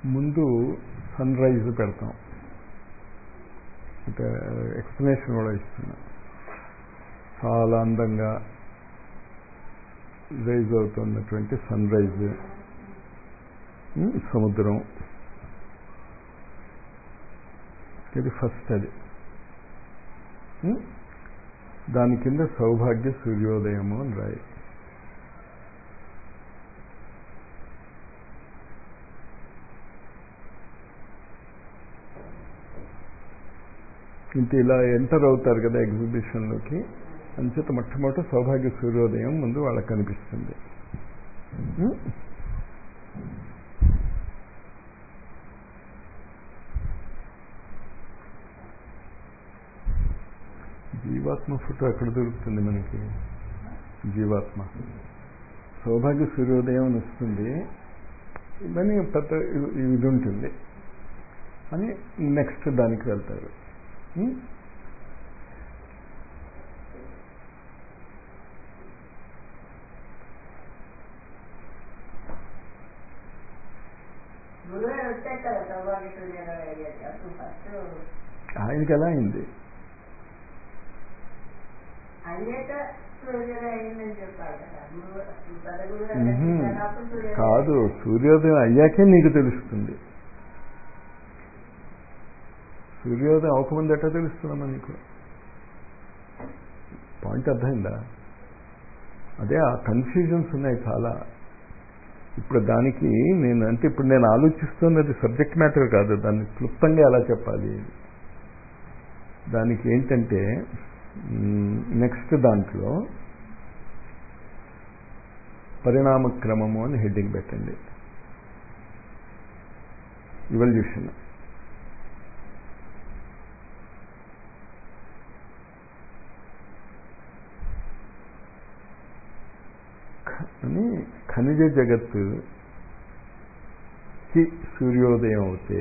ముందు sun rise పెడతాం అంటే ఎక్స్ప్లెనేషన్ కూడా ఇస్తున్నా చాలా అందంగా రైజ్ అవుతున్నటువంటి సన్ రైజ్ సముద్రం ఇది ఫస్ట్ అది దాని కింద సౌభాగ్య సూర్యోదయము అని రాయి ఇంత ఇలా ఎంటర్ అవుతారు కదా ఎగ్జిబిషన్లోకి అంచేత మొట్టమొదటి సౌభాగ్య సూర్యోదయం ముందు వాళ్ళకి కనిపిస్తుంది జీవాత్మ ఫోటో ఎక్కడ దొరుకుతుంది మనకి జీవాత్మ సౌభాగ్య సూర్యోదయం అని వస్తుంది ఇవన్నీ పెద్ద ఇది ఉంటుంది అని నెక్స్ట్ దానికి వెళ్తారు ఆయనకి ఎలా అయింది కాదు సూర్యోదయం అయ్యాకే నీకు తెలుస్తుంది సూర్యోదయం అవకముందు ఎట్లా తెలుస్తుందమ్మా నీకు పాయింట్ అర్థమైందా అదే ఆ కన్ఫ్యూజన్స్ ఉన్నాయి చాలా ఇప్పుడు దానికి నేను అంటే ఇప్పుడు నేను ఆలోచిస్తున్నది సబ్జెక్ట్ మ్యాటర్ కాదు దాన్ని క్లుప్తంగా ఎలా చెప్పాలి దానికి ఏంటంటే నెక్స్ట్ దాంట్లో పరిణామ క్రమము అని హెడ్డింగ్ పెట్టండి ఇవల్యూషన్ అని ఖనిజ జగత్తుకి సూర్యోదయం అవుతే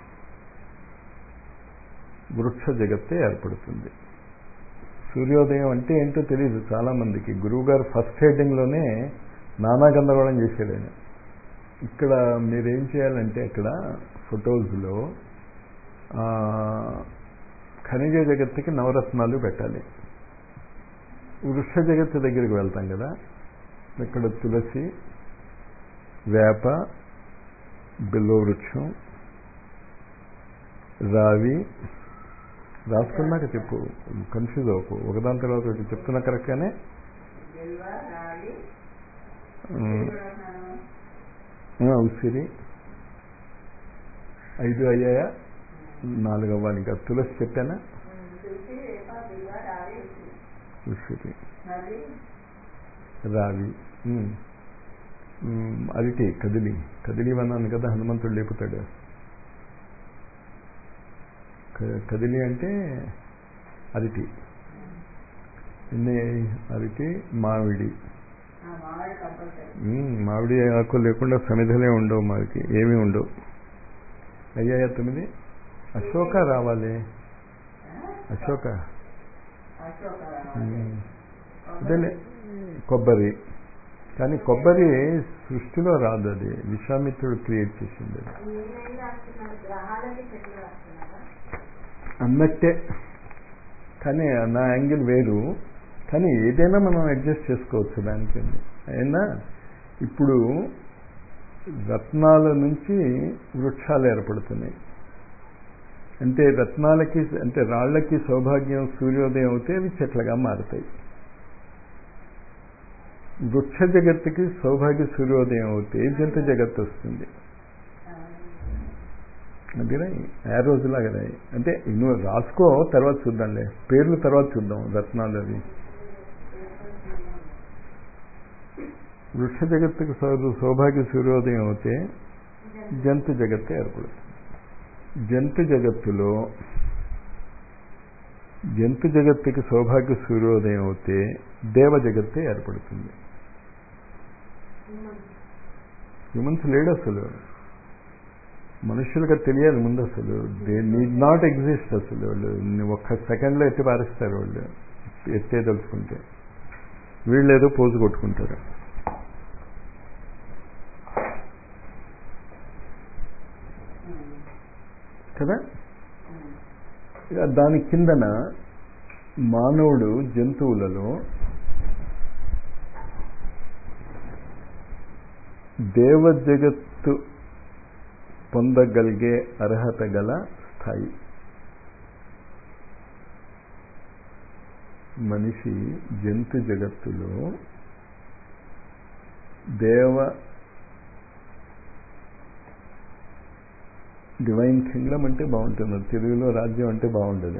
వృక్ష జగత్తే ఏర్పడుతుంది సూర్యోదయం అంటే ఏంటో తెలియదు చాలామందికి గురువుగారు ఫస్ట్ హెడ్డింగ్లోనే నానా గందరగోళం చేశాడు ఆయన ఇక్కడ మీరేం చేయాలంటే ఇక్కడ ఫొటోస్లో ఖనిజ జగత్తుకి నవరత్నాలు పెట్టాలి వృక్ష జగత్తు దగ్గరికి వెళ్తాం కదా ఇక్కడ తులసి వేప బిల్వవృక్షం రావి రాసుకున్నాక చెప్పు కన్ఫ్యూజ్ అవ్వకు ఒకదాని తర్వాత ఒకటి చెప్తున్నా కరెక్ట్గానే ఉసిరి ఐదు అయ్యాయా నాలుగు అవ్వాలి ఇంకా తులసి చెప్పానా ఉసిరి రావి అరటి కదిలి కదిలి అన్నాను కదా హనుమంతుడు లేపుతాడు కదిలి అంటే అరటి ఎన్ని అరటి మామిడి మామిడి ఆకు లేకుండా సమిధలే ఉండవు మాకి ఏమీ ఉండవు అయ్యాయా తొమ్మిది అశోక రావాలి అశోక అదే కొబ్బరి కానీ కొబ్బరి సృష్టిలో రాదు అది విశ్వామిత్రుడు క్రియేట్ చేసింది అన్నట్టే కానీ నా యాంగిల్ వేరు కానీ ఏదైనా మనం అడ్జస్ట్ చేసుకోవచ్చు దానికి అయినా ఇప్పుడు రత్నాల నుంచి వృక్షాలు ఏర్పడుతున్నాయి అంటే రత్నాలకి అంటే రాళ్లకి సౌభాగ్యం సూర్యోదయం అవుతే అవి చెట్లుగా మారుతాయి వృక్ష జగత్తుకి సౌభాగ్య సూర్యోదయం అవుతే జంతు జగత్తు వస్తుంది అందుకనే ఆ రోజులాగా అంటే నువ్వు రాసుకో తర్వాత చూద్దాంలే పేర్లు తర్వాత చూద్దాం రత్నాలు అవి వృక్ష జగత్తుకు సౌభాగ్య సూర్యోదయం అవుతే జంతు జగత్తు ఏర్పడుతుంది జంతు జగత్తులో జంతు జగత్తుకి సౌభాగ్య సూర్యోదయం అవుతే దేవ జగత్తే ఏర్పడుతుంది హ్యూమన్స్ లేడు అసలు మనుషులుగా తెలియాలి ముందు అసలు దే నీడ్ నాట్ ఎగ్జిస్ట్ అసలు వాళ్ళు ఒక్క సెకండ్లో ఎత్తి పారేస్తారు వాళ్ళు ఎత్తే తలుచుకుంటే వీళ్ళు ఏదో పోజు కొట్టుకుంటారు కదా ఇక దాని కిందన మానవుడు జంతువులలో దేవ జగత్తు పొందగలిగే అర్హత గల స్థాయి మనిషి జంతు జగత్తులో దేవ డివైన్ కింగ్డమ్ అంటే బాగుంటుంది తెలుగులో రాజ్యం అంటే బాగుండదు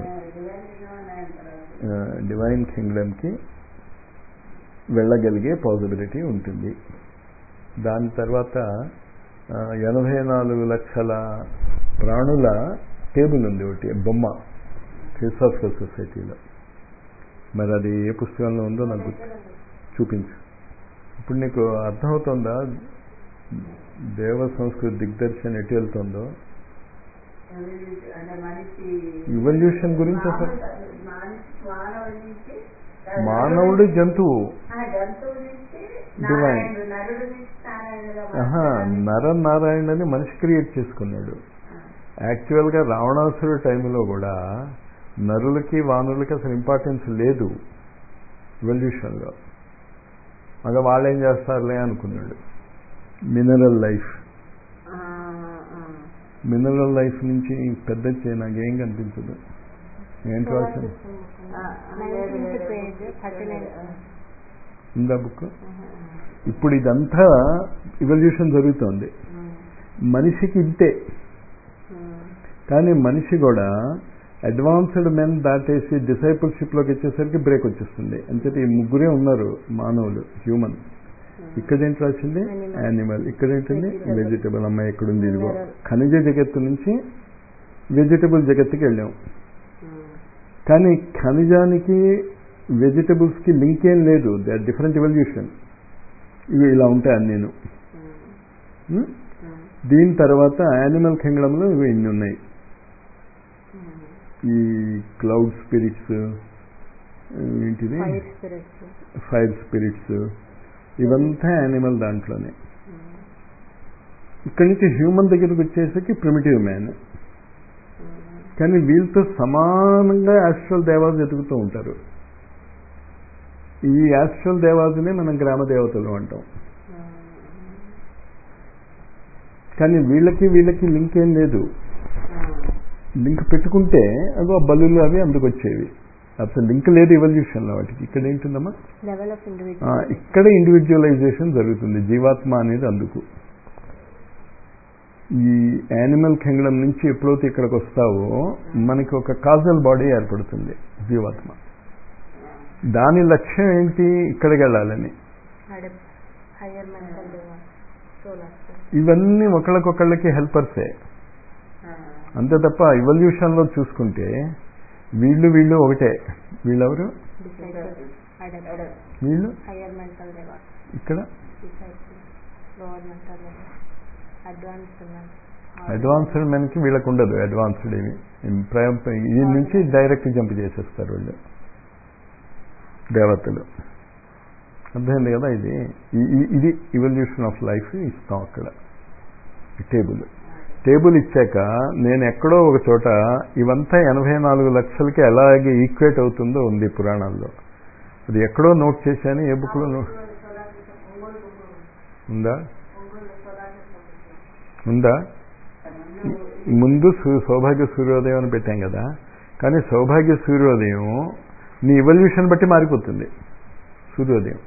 డివైన్ కింగ్డమ్కి వెళ్ళగలిగే పాసిబిలిటీ ఉంటుంది దాని తర్వాత ఎనభై నాలుగు లక్షల ప్రాణుల టేబుల్ ఉంది ఒకటి బొమ్మ థియోసాఫికల్ సొసైటీలో మరి అది ఏ పుస్తకంలో ఉందో నాకు చూపించు ఇప్పుడు నీకు అర్థమవుతుందా దేవ సంస్కృతి దిగ్దర్శన్ ఎటు వెళ్తుందో ఇవల్యూషన్ గురించి అసలు మానవుడు జంతువు డివైన్ ఆహా నర నారాయణని మనిషి క్రియేట్ చేసుకున్నాడు యాక్చువల్గా రావణాసురుడు టైంలో కూడా నరులకి వానులకి అసలు ఇంపార్టెన్స్ లేదు ఇవల్యూషన్లో మగ వాళ్ళు ఏం చేస్తారులే అనుకున్నాడు మినరల్ లైఫ్ మినరల్ లైఫ్ నుంచి పెద్ద చేయి నాకేం కనిపించదు ఏంటి రాసింది ఉందా బుక్ ఇప్పుడు ఇదంతా ఇవల్యూషన్ జరుగుతోంది మనిషికి ఇంతే కానీ మనిషి కూడా అడ్వాన్స్డ్ మెన్ దాటేసి డిసైపుల్షిప్లోకి వచ్చేసరికి బ్రేక్ వచ్చేస్తుంది అంచేత ఈ ముగ్గురే ఉన్నారు మానవులు హ్యూమన్ ఇక్కడేంటి రాసింది యానిమల్ ఇక్కడేంటింది వెజిటబుల్ అమ్మాయి ఎక్కడుంది ఇదిగో ఖనిజ జగత్తు నుంచి వెజిటబుల్ జగత్తుకి వెళ్ళాం కానీ ఖనిజానికి వెజిటబుల్స్కి లింక్ ఏం లేదు దే ఆర్ డిఫరెంట్ ఎవల్యూషన్ ఇవి ఇలా ఉంటాయి నేను దీని తర్వాత యానిమల్ కింగ్డంలో ఇవి ఇన్ని ఉన్నాయి ఈ క్లౌడ్ స్పిరిట్స్ ఏంటిది ఫైర్ స్పిరిట్స్ ఇవంతా యానిమల్ దాంట్లోనే ఇక్కడి నుంచి హ్యూమన్ దగ్గరికి వచ్చేసరికి ప్రిమిటివ్ మ్యాన్ కానీ వీళ్ళతో సమానంగా యాస్ట్రల్ దేవాలు ఎదుగుతూ ఉంటారు ఈ యాస్ట్రల్ దేవాదునే మనం గ్రామ దేవతలు అంటాం కానీ వీళ్ళకి వీళ్ళకి లింక్ ఏం లేదు లింక్ పెట్టుకుంటే అదో బల్లులు అవి అందుకొచ్చేవి అసలు లింక్ లేదు ఎవల్యూషన్లో వాటికి ఇక్కడ ఏంటుందమ్మా ఇక్కడ ఇండివిజువలైజేషన్ జరుగుతుంది జీవాత్మ అనేది అందుకు ఈ యానిమల్ కింగ్డమ్ నుంచి ఎప్పుడైతే ఇక్కడికి వస్తావో మనకి ఒక కాజల్ బాడీ ఏర్పడుతుంది జీవాత్మ దాని లక్ష్యం ఏంటి ఇక్కడికి వెళ్ళాలని ఇవన్నీ ఒకళ్ళకొకళ్ళకి హెల్పర్సే అంతే తప్ప ఇవల్యూషన్లో చూసుకుంటే వీళ్ళు వీళ్ళు ఒకటే వీళ్ళెవరు వీళ్ళు ఇక్కడ అడ్వాన్స్డ్ మెన్కి వీళ్ళకు ఉండదు అడ్వాన్స్డ్ ఇవి ఈ నుంచి డైరెక్ట్ జంప్ చేసేస్తారు వీళ్ళు దేవతలు అర్థమైంది కదా ఇది ఇది ఇవల్యూషన్ ఆఫ్ లైఫ్ ఇస్తాం అక్కడ టేబుల్ టేబుల్ ఇచ్చాక నేను ఎక్కడో ఒక చోట ఇవంతా ఎనభై నాలుగు లక్షలకి ఎలాగే ఈక్వేట్ అవుతుందో ఉంది పురాణాల్లో అది ఎక్కడో నోట్ చేశాను ఏ బుక్లో నోట్ ఉందా ఉందా ముందు సౌభాగ్య సూర్యోదయం అని పెట్టాం కదా కానీ సౌభాగ్య సూర్యోదయం నీ ఇవల్యూషన్ బట్టి మారిపోతుంది సూర్యోదయం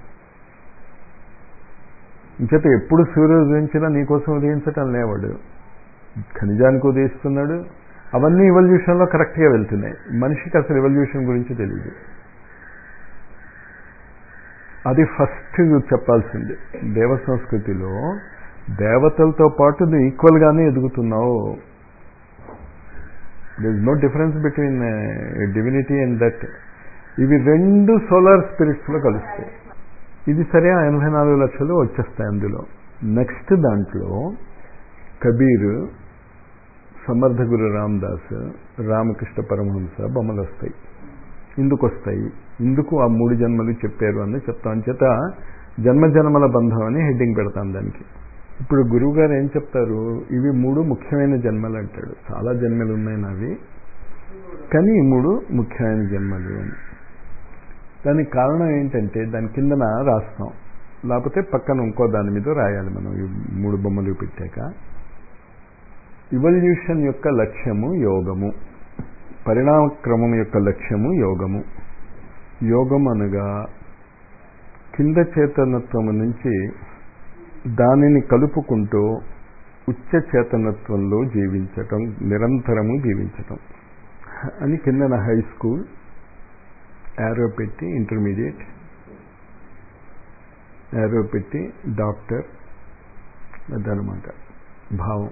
ఇంచేత ఎప్పుడు సూర్యుడు ఉదయించినా నీకోసం ఉదయించటం లేవాడు ఖనిజానికి ఉదయిస్తున్నాడు అవన్నీ ఇవల్యూషన్లో కరెక్ట్గా వెళ్తున్నాయి మనిషికి అసలు ఇవల్యూషన్ గురించి తెలియదు అది ఫస్ట్ చెప్పాల్సింది దేవ సంస్కృతిలో దేవతలతో పాటు నువ్వు ఈక్వల్గానే ఎదుగుతున్నావు there is no difference between divinity and that ఇవి రెండు సోలార్ స్పిరిట్స్లో కలుస్తాయి ఇది సరే ఎనభై నాలుగు లక్షలు వచ్చేస్తాయి అందులో నెక్స్ట్ దాంట్లో కబీర్ సమర్థ గురు రామదాస్ రామకృష్ణ పరమహంస బొమ్మలు వస్తాయి ఇందుకు వస్తాయి ఇందుకు ఆ మూడు జన్మలు చెప్పారు అని చెప్తాం చేత జన్మ జన్మల బంధం అని హెడ్డింగ్ పెడతాం దానికి ఇప్పుడు గురువు గారు ఏం చెప్తారు ఇవి మూడు ముఖ్యమైన జన్మలు అంటాడు చాలా జన్మలు ఉన్నాయి నావి కానీ ఈ మూడు ముఖ్యమైన జన్మలు అని దానికి కారణం ఏంటంటే దాని కిందన రాస్తాం లేకపోతే పక్కన ఇంకో దాని మీద రాయాలి మనం ఈ మూడు బొమ్మలు పెట్టాక ఇవల్యూషన్ యొక్క లక్ష్యము యోగము పరిణామక్రమం యొక్క లక్ష్యము యోగము యోగం అనగా కింద చేతనత్వము నుంచి దానిని కలుపుకుంటూ ఉచ్చ చేతనత్వంలో జీవించటం నిరంతరము జీవించటం అని కిందన హై స్కూల్ యారో పెట్టి ఇంటర్మీడియట్ యారో పెట్టి డాక్టర్ అదనమాట భావం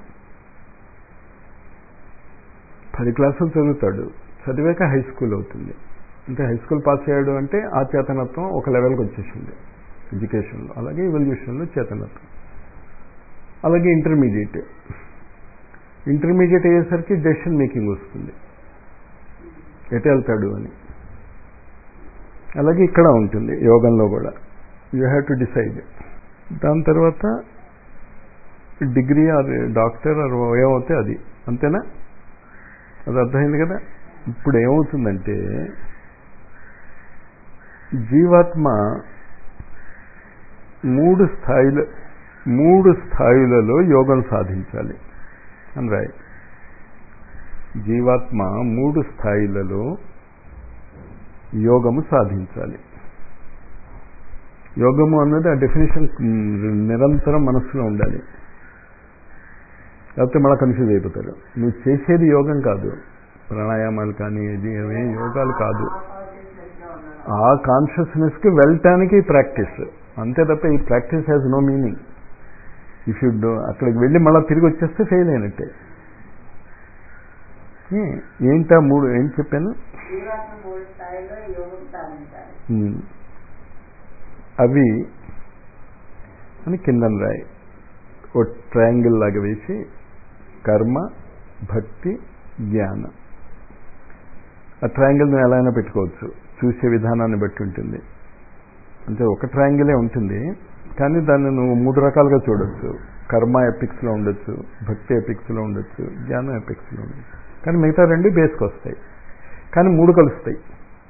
పది క్లాసులు చదువుతాడు చదివాక హై స్కూల్ అవుతుంది అంటే హై స్కూల్ పాస్ అయ్యాడు అంటే ఆ చేతనత్వం ఒక లెవెల్కి వచ్చేసింది ఎడ్యుకేషన్లో అలాగే ఎవల్యూషన్లో చేతనత్వం అలాగే ఇంటర్మీడియట్ ఇంటర్మీడియట్ అయ్యేసరికి డెసిషన్ మేకింగ్ వస్తుంది ఎటు వెళ్తాడు అని అలాగే ఇక్కడ ఉంటుంది యోగంలో కూడా యూ హ్యావ్ టు డిసైడ్ దాని తర్వాత డిగ్రీ ఆర్ డాక్టర్ ఆర్ ఏమవుతే అది అంతేనా అది అర్థమైంది కదా ఇప్పుడు ఏమవుతుందంటే జీవాత్మ మూడు స్థాయిల మూడు స్థాయిలలో యోగం సాధించాలి అని రాయి జీవాత్మ మూడు స్థాయిలలో యోగము సాధించాలి యోగము అన్నది ఆ డెఫినేషన్ నిరంతరం మనస్సులో ఉండాలి లేకపోతే మళ్ళీ కన్ఫ్యూజ్ అయిపోతారు నువ్వు చేసేది యోగం కాదు ప్రాణాయామాలు కానీ ఇది ఏమే యోగాలు కాదు ఆ కాన్షియస్నెస్కి వెళ్ళటానికి ప్రాక్టీస్ అంతే తప్ప ఈ practice has no meaning if you do అక్కడికి వెళ్ళి మళ్ళీ తిరిగి వచ్చేస్తే ఫెయిల్ అయినట్టే ఏంటా మూడు ఏం చెప్పాను అవి అని కిందన రాయి ఓ ట్రయాంగిల్ లాగా వేసి కర్మ భక్తి జ్ఞానం ఆ ట్రయాంగిల్ నువ్వు ఎలా అయినా పెట్టుకోవచ్చు చూసే విధానాన్ని బట్టి ఉంటుంది అంటే ఒక ట్రయాంగిలే ఉంటుంది కానీ దాన్ని నువ్వు మూడు రకాలుగా చూడొచ్చు కర్మ ఎపిక్స్లో ఉండొచ్చు భక్తి ఎపిక్స్లో ఉండొచ్చు జ్ఞానం ఎపిక్స్లో ఉండొచ్చు కానీ మిగతా రెండు బేస్కి వస్తాయి కానీ మూడు కలుస్తాయి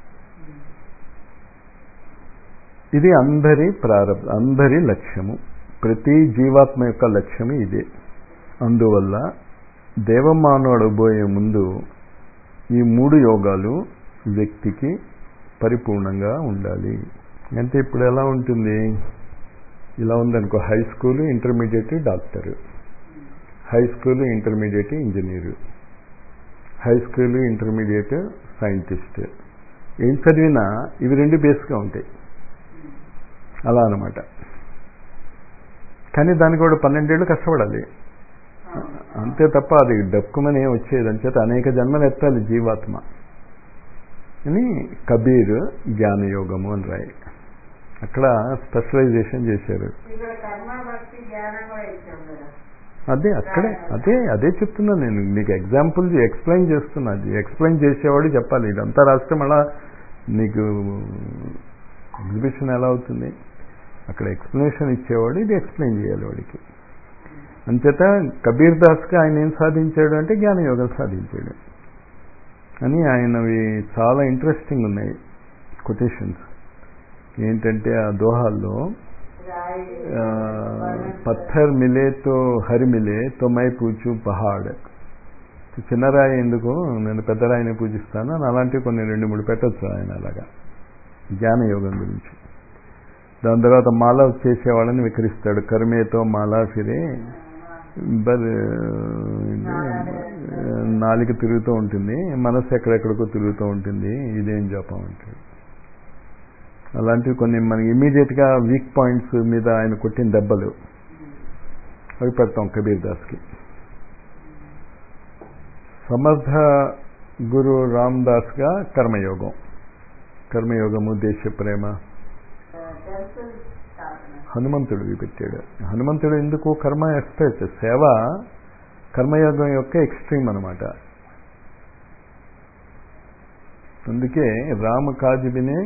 ఇది అందరి ప్రారంభ అందరి లక్ష్యము ప్రతి జీవాత్మ యొక్క లక్ష్యము ఇదే అందువల్ల దేవమానవుడు పోయే ముందు ఈ మూడు యోగాలు వ్యక్తికి పరిపూర్ణంగా ఉండాలి అంటే ఇప్పుడు ఎలా ఉంటుంది ఇలా ఉందనుకో high school intermediate doctor high school intermediate engineer high school intermediate scientist ఏం చదివినా ఇవి రెండు బేస్గా ఉంటాయి అలా అనమాట కానీ దానికి కూడా పన్నెండేళ్ళు కష్టపడాలి అంతే తప్ప అది డక్కుమని వచ్చేది అంచేత అనేక జన్మలు ఎత్తాలి జీవాత్మ అని కబీర్ జ్ఞానయోగము అని రాయి అక్కడ స్పెషలైజేషన్ చేశారు అదే అక్కడే అదే అదే చెప్తున్నా నేను నీకు ఎగ్జాంపుల్ ఎక్స్ప్లెయిన్ చేస్తున్నా అది ఎక్స్ప్లెయిన్ చేసేవాడు చెప్పాలి ఇదంతా రాస్తే మళ్ళా నీకు ఎగ్జిబిషన్ ఎలా అవుతుంది అక్కడ ఎక్స్ప్లెనేషన్ ఇచ్చేవాడు ఇది ఎక్స్ప్లెయిన్ చేయాలి వాడికి అంచేత కబీర్ దాస్కి ఆయన ఏం సాధించాడు అంటే జ్ఞానయోగం సాధించాడు అని ఆయనవి చాలా ఇంట్రెస్టింగ్ ఉన్నాయి కొటేషన్స్ ఏంటంటే ఆ దోహాల్లో పత్థర్ మిలే తో హరి మిలే తో మై పూచు పహాడ్ చిన్నరాయి ఎందుకు నేను పెద్ద రాయిని పూజిస్తాను అని అలాంటివి కొన్ని రెండు మూడు పెట్టచ్చు ఆయన అలాగా జ్ఞానయోగం గురించి దాని తర్వాత మాల చేసేవాళ్ళని వికరిస్తాడు కర్మేతో మాలా ఫిరే బర్ నాలుగు తిరుగుతూ ఉంటుంది మనస్సు ఎక్కడెక్కడికో తిరుగుతూ ఉంటుంది ఇదేం జపం అంటాడు అలాంటివి కొన్ని మనకి ఇమీడియట్గా వీక్ పాయింట్స్ మీద ఆయన కొట్టిన దెబ్బలు అవి పెడతాం కబీర్ దాస్కి సమర్థ గురు రామ్ దాస్గా కర్మయోగం కర్మయోగము దేశ ప్రేమ హనుమంతుడివి పెట్టాడు హనుమంతుడు ఎందుకు కర్మ ఎక్స్పెక్ట్ సేవ కర్మయోగం యొక్క ఎక్స్ట్రీమ్ అనమాట అందుకే రామ కాజు వినే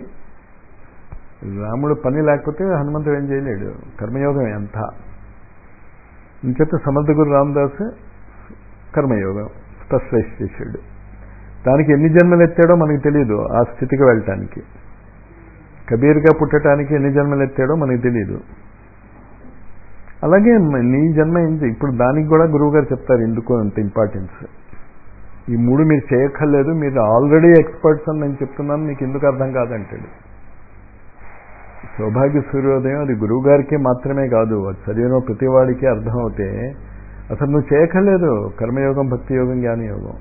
రాముడు పని లేకపోతే హనుమంతుడు ఏం చేయలేడు కర్మయోగం ఎంత ఇంచేత సమర్థ గురు రామదాస్ కర్మయోగం స్పెషలైజ్ చేశాడు దానికి ఎన్ని జన్మలు ఎత్తాడో మనకు తెలియదు ఆ స్థితికి వెళ్ళటానికి కబీర్గా పుట్టడానికి ఎన్ని జన్మలు ఎత్తాడో మనకు తెలియదు అలాగే నీ జన్మ ఏంటి ఇప్పుడు దానికి కూడా గురువు గారు చెప్తారు ఎందుకు అంత ఇంపార్టెన్స్ ఈ మూడు మీరు చేయక్కర్లేదు మీరు ఆల్రెడీ ఎక్స్పర్ట్స్ అని నేను చెప్తున్నాను మీకు ఎందుకు అర్థం కాదంటాడు సౌభాగ్య సూర్యోదయం అది గురువు గారికి మాత్రమే కాదు అది చదివిన ప్రతి వాడికి అర్థం అవుతే అసలు నువ్వు చేయక్కర్లేదు కర్మయోగం భక్తి యోగం జ్ఞానయోగం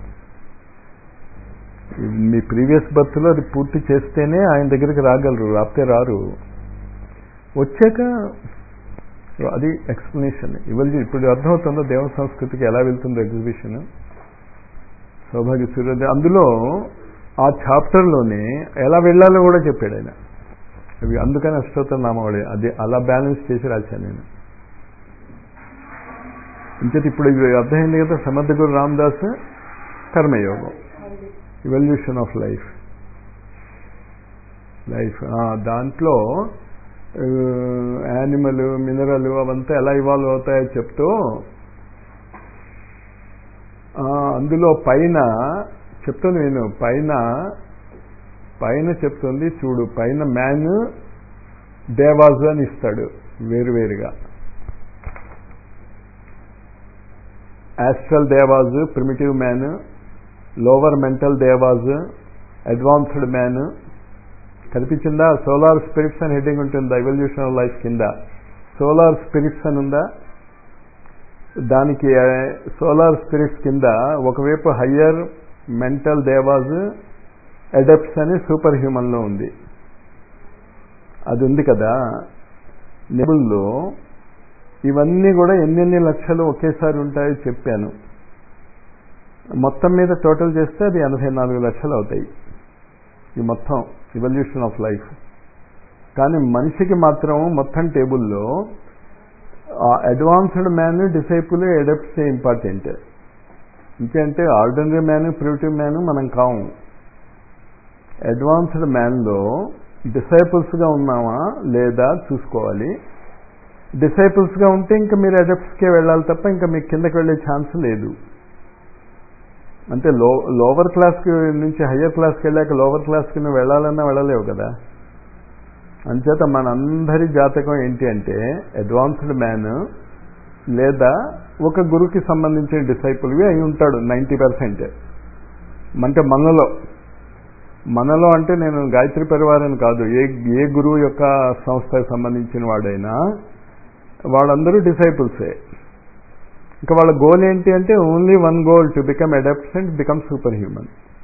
మీ ప్రీవియస్ బర్త్లో అది పూర్తి చేస్తేనే ఆయన దగ్గరికి రాగలరు రాపితే రారు వచ్చాక అది ఎక్స్ప్లెనేషన్ ఇవాళ ఇప్పుడు అర్థమవుతుందో దేవ సంస్కృతికి ఎలా వెళ్తుందో ఎగ్జిబిషన్ సౌభాగ్య సూర్యోదయం అందులో ఆ చాప్టర్లోనే ఎలా వెళ్ళాలో కూడా చెప్పాడు ఆయన అవి అందుకని అష్టోత్తర నామవాడే అది అలా బ్యాలెన్స్ చేసి రాశాను నేను ఇంచేత ఇప్పుడు ఇది అర్థమైంది కదా సమర్థ గురు రామదాస్ కర్మయోగం ఇవల్యూషన్ ఆఫ్ లైఫ్ లైఫ్ దాంట్లో యానిమల్ మినరల్ అవంతా ఎలా ఇవాల్వ్ అవుతాయో చెప్తూ అందులో పైన చెప్తాను నేను పైన పైన చెప్తుంది చూడు పైన మ్యాన్ దేవాజు అని ఇస్తాడు వేరువేరుగా astral devas primitive man lower mental devas advanced man కనిపించిందా సోలార్ స్పిరిట్స్ అని హెడ్డింగ్ ఉంటుంది ఎవల్యూషన్ ఆఫ్ లైఫ్ కింద సోలార్ స్పిరిట్స్ అని ఉందా దానికి సోలార్ స్పిరిట్స్ కింద ఒకవైపు హయ్యర్ మెంటల్ దేవాజ్ అడప్ట్స్ అని సూపర్ హ్యూమన్లో ఉంది అది ఉంది కదా నెబుల్లో ఇవన్నీ కూడా ఎన్నెన్ని లక్షలు ఒకేసారి ఉంటాయో చెప్పాను మొత్తం మీద టోటల్ చేస్తే అది ఎనభై నాలుగు లక్షలు అవుతాయి ఈ మొత్తం ఇవల్యూషన్ ఆఫ్ లైఫ్ కానీ మనిషికి మాత్రం మొత్తం టేబుల్లో advanced man disciple adepts important ఇంకేంటే ఆర్డినరీ మ్యాన్ ప్రిమిటివ్ మ్యాన్ మనం కాము అడ్వాన్స్డ్ మ్యాన్లో డిసైపుల్స్గా ఉన్నామా లేదా చూసుకోవాలి డిసైపుల్స్గా ఉంటే ఇంకా మీరు అడప్ట్స్కే వెళ్ళాలి తప్ప ఇంకా మీకు కిందకి వెళ్ళే ఛాన్స్ లేదు అంటే లో లోవర్ క్లాస్కి నుంచి హయ్యర్ క్లాస్కి వెళ్ళాక లోవర్ క్లాస్కి నువ్వు వెళ్ళాలన్నా వెళ్ళలేవు కదా అంచేత మనందరి జాతకం ఏంటి అంటే అడ్వాన్స్డ్ మ్యాన్ లేదా ఒక గురుకి సంబంధించిన డిసైపుల్వి అయి ఉంటాడు నైంటీ పర్సెంట్ అంటే మనలో మనలో అంటే నేను గాయత్రి పరివారం కాదు ఏ ఏ గురువు యొక్క సంస్థకు సంబంధించిన వాడైనా వాళ్ళందరూ డిసైపుల్సే ఇంకా వాళ్ళ గోల్ ఏంటి అంటే only one goal to become adepts and become super human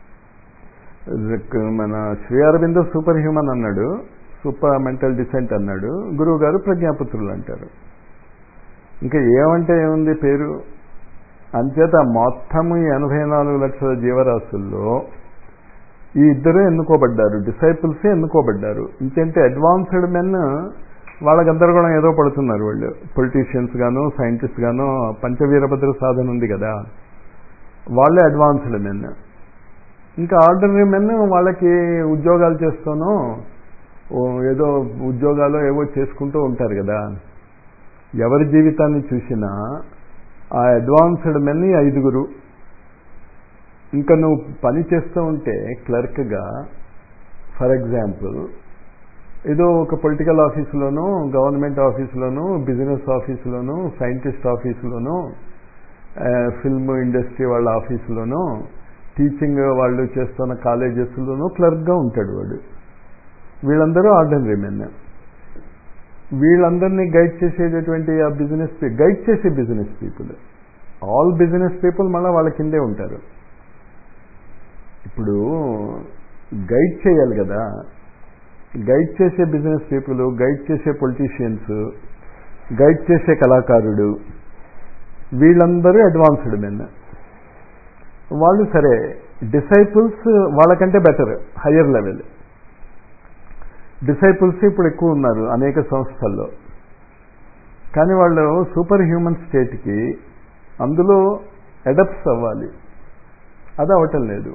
మన శ్రీ అరవిందో సూపర్ హ్యూమన్ అన్నాడు సూపర్ మెంటల్ డిసెంట్ అన్నాడు గురువు గారు ప్రజ్ఞాపుత్రులు అంటారు ఇంకా ఏమంటే ఏముంది పేరు అంచేత మొత్తము ఎనభై నాలుగు లక్షల జీవరాశుల్లో ఈ ఇద్దరు ఎన్నుకోబడ్డారు డిసైపుల్సే ఎన్నుకోబడ్డారు ఇంకేంటే అడ్వాన్స్డ్ మెన్ వాళ్ళ గందరగోళం ఏదో పడుతున్నారు వాళ్ళు పొలిటీషియన్స్ గాను సైంటిస్ట్ గాను పంచవీరభద్ర సాధన ఉంది కదా వాళ్ళే అడ్వాన్స్డ్ మెన్ ఇంకా ఆర్డినరీ మెన్ వాళ్ళకి ఉద్యోగాలు చేస్తానో ఏదో ఉద్యోగాలు ఏవో చేసుకుంటూ ఉంటారు కదా ఎవరి జీవితాన్ని చూసినా ఆ అడ్వాన్స్డ్ మెన్ ఐదుగురు ఇంకా నువ్వు పని చేస్తూ ఉంటే క్లర్క్గా ఫర్ ఎగ్జాంపుల్ ఏదో ఒక పొలిటికల్ ఆఫీసులోనూ గవర్నమెంట్ ఆఫీసులోనూ బిజినెస్ ఆఫీసులోనూ సైంటిస్ట్ ఆఫీసులోనూ ఫిల్మ్ ఇండస్ట్రీ వాళ్ళ ఆఫీసులోనూ టీచింగ్ వాళ్ళు చేస్తున్న కాలేజెస్లోనూ క్లర్క్గా ఉంటాడు వాడు వీళ్ళందరూ ఆర్డినరీ మెన్ వీళ్ళందరినీ గైడ్ చేసేటటువంటి ఆ బిజినెస్ గైడ్ చేసే business people all business people మళ్ళీ వాళ్ళ కిందే ఉంటారు ఇప్పుడు గైడ్ చేయాలి కదా గైడ్ చేసే బిజినెస్ పీపుల్ గైడ్ చేసే పొలిటీషియన్స్ గైడ్ చేసే కళాకారుడు వీళ్ళందరూ అడ్వాన్స్డ్ మెన్ వాళ్ళు సరే డిసైపుల్స్ వాళ్ళకంటే బెటర్ హయ్యర్ లెవెల్ డిసైపుల్స్ ఇప్పుడు ఎక్కువ ఉన్నారు అనేక సంస్థల్లో కానీ వాళ్ళు సూపర్ హ్యూమన్ స్టేట్కి అందులో అడప్ట్స్ అవ్వాలి అది అవటం లేదు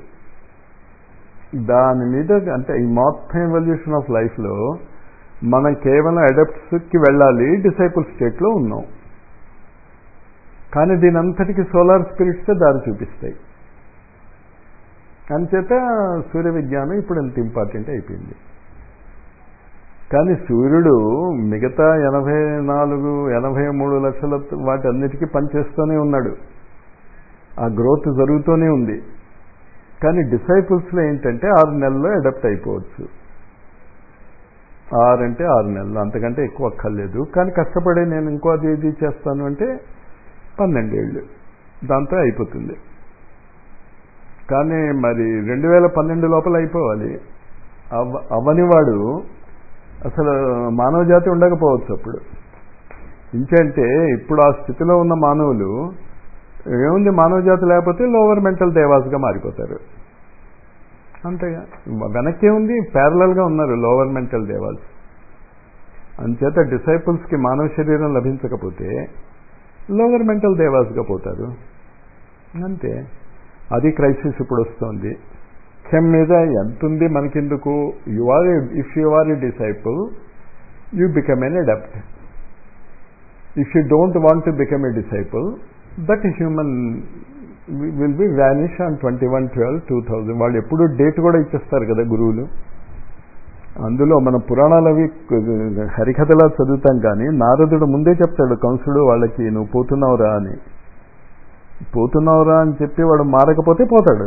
దాని మీద అంటే ఈ మొత్తం ఎవల్యూషన్ ఆఫ్ లైఫ్లో మనం కేవలం అడప్ట్స్కి వెళ్ళాలి డిసైపుల్ స్టేట్లో ఉన్నాం కానీ దీని అంతటికి సోలార్ స్పిరిట్సే దారి చూపిస్తాయి అంచేత సూర్య విజ్ఞానం ఇప్పుడు ఎంత ఇంపార్టెంట్ అయిపోయింది కానీ సూర్యుడు మిగతా ఎనభై నాలుగు ఎనభై మూడు లక్షల వాటి అన్నిటికీ పనిచేస్తూనే ఉన్నాడు ఆ గ్రోత్ జరుగుతూనే ఉంది కానీ డిసైపుల్స్లో ఏంటంటే ఆరు నెలల్లో అడాప్ట్ అయిపోవచ్చు ఆరు అంటే ఆరు నెలలు అంతకంటే ఎక్కువ అక్కర్లేదు కానీ కష్టపడి నేను ఇంకో అది ఇది చేస్తాను అంటే పన్నెండేళ్ళు దాంతో అయిపోతుంది కానీ మరి రెండు వేల పన్నెండు లోపల అయిపోవాలి అవ అవని వాడు అసలు మానవ జాతి ఉండకపోవచ్చు అప్పుడు ఇంకంటే ఇప్పుడు ఆ స్థితిలో ఉన్న మానవులు ఏముంది మానవ జాతి లేకపోతే లోవర్ మెంటల్ దేవాస్గా మారిపోతారు అంతేగా వెనక్కి ఉంది ప్యారలల్గా ఉన్నారు లోవర్ మెంటల్ దేవాల్స్ అంచేత డిసైపుల్స్కి మానవ శరీరం లభించకపోతే లోవర్ మెంటల్ దేవాస్గా పోతారు అంతే అది క్రైసిస్ ఇప్పుడు వస్తుంది కెమ్ మీద ఎంత ఉంది మనకెందుకు you are if you are a disciple you become an adept if you don't want to become a disciple that human will be vanish on twenty one twelve two thousand వాళ్ళు ఎప్పుడు date కూడా ఇచ్చేస్తారు కదా గురువులు అందులో మన పురాణాలు అవి హరికథలా చదువుతాం కానీ నారదుడు ముందే చెప్తాడు కంసుడు వాళ్ళకి నువ్వు పోతున్నావురా అని పోతున్నావురా అని చెప్పి వాడు మారకపోతే పోతాడు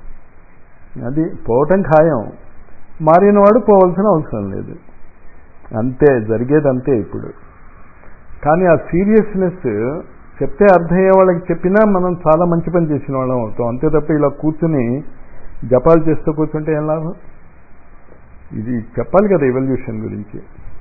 అది పోవటం ఖాయం మారిన వాడు పోవాల్సిన అవసరం లేదు అంతే జరిగేది అంతే ఇప్పుడు కానీ ఆ సీరియస్నెస్ చెప్తే అర్థమయ్యే వాళ్ళకి చెప్పినా మనం చాలా మంచి పని చేసిన వాళ్ళం అవుతాం అంతే తప్ప ఇలా కూర్చుని జపాలు చేస్తూ కూర్చుంటే ఏం లాభం ఇది చెప్పాలి కదా ఎవల్యూషన్ గురించి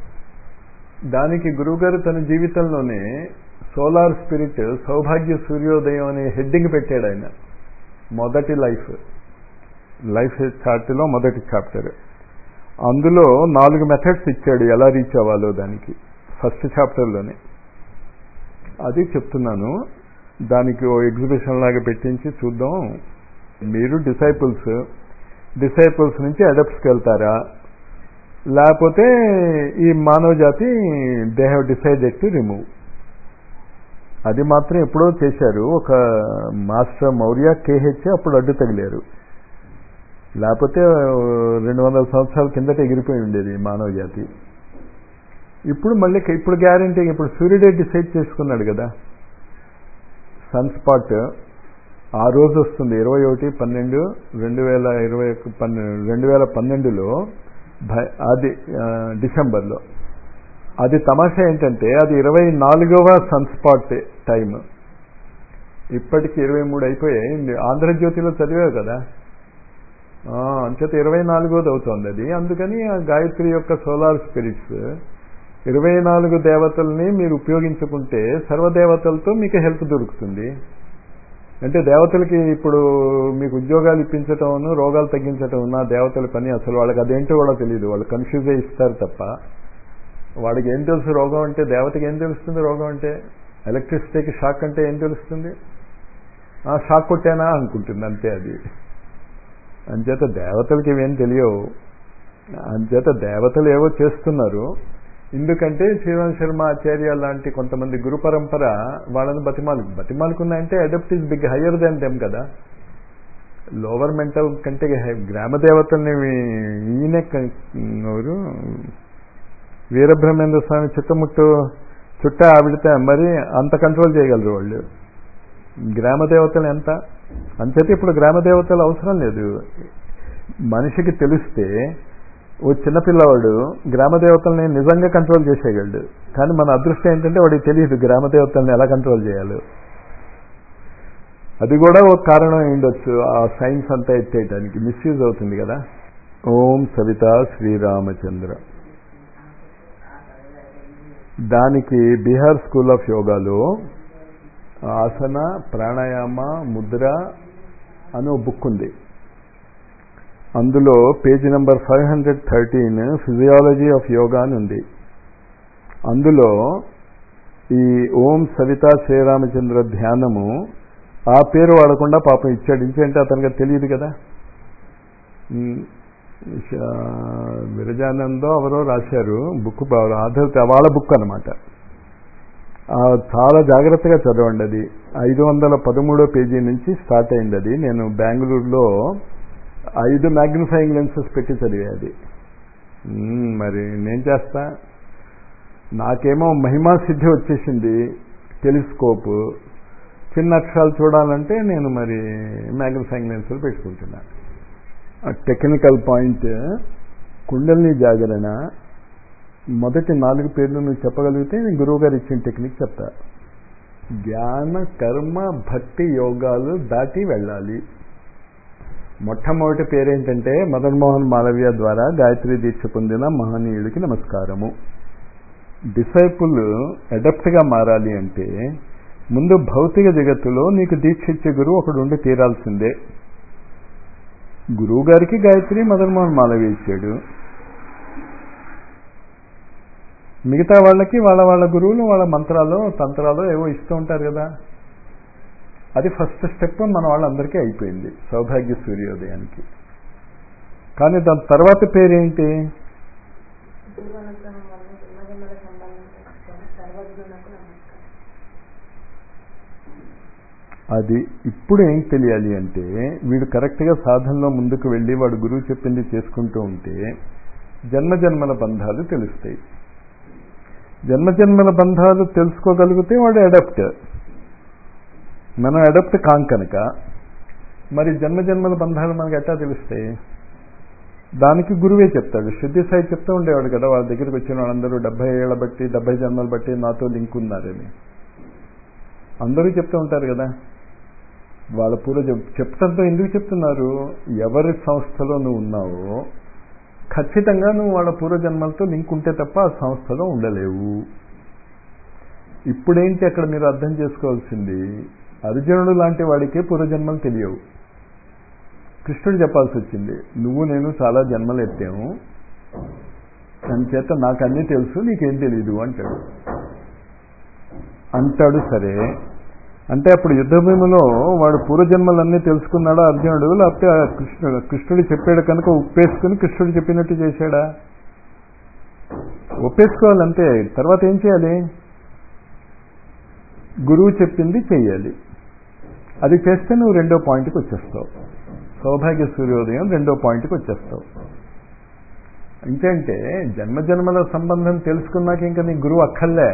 దానికి గురువుగారు తన జీవితంలోనే సోలార్ స్పిరిట్ సౌభాగ్య సూర్యోదయం అనే హెడ్డింగ్ పెట్టాడు ఆయన మొదటి లైఫ్ లైఫ్ చార్ట్లో మొదటి చాప్టర్ అందులో నాలుగు మెథడ్స్ ఇచ్చాడు ఎలా రీచ్ అవ్వాలో దానికి ఫస్ట్ చాప్టర్లోనే అది చెప్తున్నాను దానికి ఓ ఎగ్జిబిషన్ లాగా పెట్టించి చూద్దాం మీరు డిసైపుల్స్ డిసైపుల్స్ నుంచి అడప్ట్స్కి వెళ్తారా లేకపోతే ఈ మానవ జాతి they have decided to remove అది మాత్రం ఎప్పుడో చేశారు ఒక మాస్టర్ మౌర్య కేహెచ్ అప్పుడు అడ్డు తగిలారు లేకపోతే రెండు వందల సంవత్సరాల కిందట ఎగిరిపోయి ఉండేది మానవ జాతి ఇప్పుడు మళ్ళీ ఇప్పుడు గ్యారంటీ ఇప్పుడు సూర్యుడే డిసైడ్ చేసుకున్నాడు కదా సన్ స్పాట్ ఆ రోజు వస్తుంది ఇరవై ఒకటి పన్నెండు రెండు వేల ఇరవై పన్నెండు రెండు వేల పన్నెండులో అది డిసెంబర్లో అది తమాషా ఏంటంటే అది ఇరవై నాలుగవ సన్ స్పాట్ టైం ఇప్పటికి ఇరవై మూడు అయిపోయాయి ఆంధ్రజ్యోతిలో చదివావు కదా అంచేత ఇరవై నాలుగోది అవుతుంది అది అందుకని ఆ గాయత్రి యొక్క సోలార్ స్పిరిట్స్ ఇరవై నాలుగు దేవతల్ని మీరు ఉపయోగించుకుంటే సర్వదేవతలతో మీకు హెల్ప్ దొరుకుతుంది అంటే దేవతలకి ఇప్పుడు మీకు ఉద్యోగాలు ఇప్పించటం రోగాలు తగ్గించటం నా దేవతల పని అసలు వాళ్ళకి అదేంటో కూడా తెలియదు వాళ్ళు కన్ఫ్యూజ్ అయి ఇస్తారు తప్ప వాడికి ఏం తెలుసు రోగం అంటే దేవతకి ఏం తెలుస్తుంది రోగం అంటే ఎలక్ట్రిసిటీకి షాక్ అంటే ఏం తెలుస్తుంది షాక్ కొట్టానా అనుకుంటుంది అంతే అది అంచేత దేవతలకి ఇవేం తెలియవు అంచేత దేవతలు ఏవో చేస్తున్నారు ఎందుకంటే శ్రీరామ్ శర్మ ఆచార్య లాంటి కొంతమంది గురు పరంపర వాళ్ళని బతిమాలు బతిమాలుకున్నాయంటే adept is big higher than them కదా లోవర్ మెంటల్ కంటే గ్రామ దేవతల్ని ఈయన ఎవరు వీరబ్రహ్మేంద్ర స్వామి చుట్టముట్టు చుట్ట ఆవిడితే మరి అంత కంట్రోల్ చేయగలరు వాళ్ళు గ్రామ దేవతలు ఎంత అంచేత ఇప్పుడు గ్రామ దేవతలు అవసరం లేదు మనిషికి తెలిస్తే ఓ చిన్నపిల్లవాడు గ్రామ దేవతల్ని నిజంగా కంట్రోల్ చేసేయగలడు కానీ మన అదృష్టం ఏంటంటే వాడికి తెలియదు గ్రామ దేవతల్ని ఎలా కంట్రోల్ చేయాలో అది కూడా ఒక కారణం ఉండొచ్చు ఆ సైన్స్ అంతా ఎత్తేయటానికి మిస్యూజ్ అవుతుంది కదా ఓం సవిత శ్రీరామచంద్ర దానికి బీహార్ స్కూల్ ఆఫ్ యోగాలో ఆసన ప్రాణాయామ ముద్ర అని ఒక బుక్ ఉంది అందులో page number five hundred thirteen physiology of yoga అని ఉంది అందులో ఈ ఓం సవితా శ్రీరామచంద్ర ధ్యానము ఆ పేరు వాడకుండా పాపం ఇచ్చాడు ఇంకేంటే అతనికి తెలియదు కదా విరజానందో ఎవరో రాశారు బుక్ ఆధార్ వాళ్ళ బుక్ అనమాట ఆ, చాలా జాగ్రత్తగా చదవండి అది ఐదు వందల పదమూడో పేజీ నుంచి స్టార్ట్ అయింది అది నేను బెంగళూరులో ఐదు మ్యాగ్నిఫైయింగ్ లెన్సెస్ పెట్టి చదివేది మ్మ్, మరి నేను చేస్తా నాకేమో మహిమా సిద్ధి వచ్చేసింది టెలిస్కోప్ చిన్న అక్షరాలు చూడాలంటే నేను మరి మ్యాగ్నిఫైయింగ్ లెన్సులు పెట్టుకుంటున్నా టెక్నికల్ పాయింట్ కుండల్ని జాగరణ మొదటి నాలుగు పేర్లు నువ్వు చెప్పగలిగితే నేను గురువు గారు ఇచ్చిన టెక్నిక్ చెప్తా జ్ఞాన కర్మ భక్తి యోగాలు దాటి వెళ్ళాలి మొట్టమొదటి పేరేంటంటే మదన్ మోహన్ మాలవ్య ద్వారా గాయత్రి దీక్ష పొందిన మహనీయుడికి నమస్కారము డిసైపుల్ అడప్ట్గా మారాలి అంటే ముందు భౌతిక జగత్తులో నీకు దీక్ష ఇచ్చే గురువు ఒకడు ఉండి తీరాల్సిందే గురువు గారికి గాయత్రి మదన్ మోహన్ మాలవ్య ఇచ్చాడు మిగతా వాళ్ళకి వాళ్ళ వాళ్ళ గురువులు వాళ్ళ మంత్రాలు తంత్రాలు ఏవో ఇస్తూ ఉంటారు కదా అది ఫస్ట్ స్టెప్ మన వాళ్ళందరికీ అయిపోయింది సౌభాగ్య సూర్యోదయానికి కానీ దాని తర్వాత పేరేంటి గురువనుగ్రహం వల్ల జన్మజన్మల సంబంధం తెలుసుకొని సర్వజ్ఞులకు నమస్కారం అది ఇప్పుడు ఏం తెలియాలి అంటే వీడు కరెక్ట్గా సాధనలో ముందుకు వెళ్ళి వాడు గురువు చెప్పింది చేసుకుంటూ ఉంటే జన్మజన్మల బంధాలు తెలుస్తాయి జన్మజన్మల బంధాలు తెలుసుకోగలిగితే వాడు అడాప్ట్ మనం అడాప్ట్ కాం కనుక మరి జన్మజన్మల బంధాలు మనకి ఎట్లా తెలుస్తాయి దానికి గురువే చెప్తాడు శుద్ధి సాయి చెప్తూ ఉండేవాడు కదా వాళ్ళ దగ్గరికి వచ్చిన వాళ్ళందరూ డెబ్బై ఏళ్ళ బట్టి డెబ్బై జన్మలు బట్టి నాతో లింక్ ఉన్నారని అందరూ చెప్తూ ఉంటారు కదా వాళ్ళ పూర్వ చెప్తంతో ఎందుకు చెప్తున్నారు ఎవరి సంస్థలో నువ్వు ఉన్నావో ఖచ్చితంగా నువ్వు వాళ్ళ పూర్వజన్మలతో లింక్ ఉంటే తప్ప ఆ సంస్థలో ఉండలేవు ఇప్పుడేంటి అక్కడ మీరు అర్థం చేసుకోవాల్సింది అర్జునుడు లాంటి వాడికే పూర్వజన్మలు తెలియవు కృష్ణుడు చెప్పాల్సి వచ్చింది నువ్వు నేను చాలా జన్మలు ఎత్తాము చేత నాకు అన్నీ తెలుసు నీకేం తెలీదు అంటాడు అంటాడు సరే అంటే అప్పుడు యుద్ధభూమిలో వాడు పూర్వజన్మలన్నీ తెలుసుకున్నాడా అర్జునుడు లేకపోతే ఆ కృష్ణుడు కృష్ణుడు చెప్పాడు కనుక ఉప్పేసుకుని కృష్ణుడు చెప్పినట్టు చేశాడా ఒప్పేసుకోవాలంటే తర్వాత ఏం చేయాలి గురువు చెప్పింది చెయ్యాలి అది చేస్తే నువ్వు రెండో పాయింట్కి వచ్చేస్తావు సౌభాగ్య సూర్యోదయం రెండో పాయింట్కి వచ్చేస్తావు ఇంకేంటే జన్మజన్మల సంబంధం తెలుసుకున్నాక ఇంకా నీ గురువు అక్కర్లే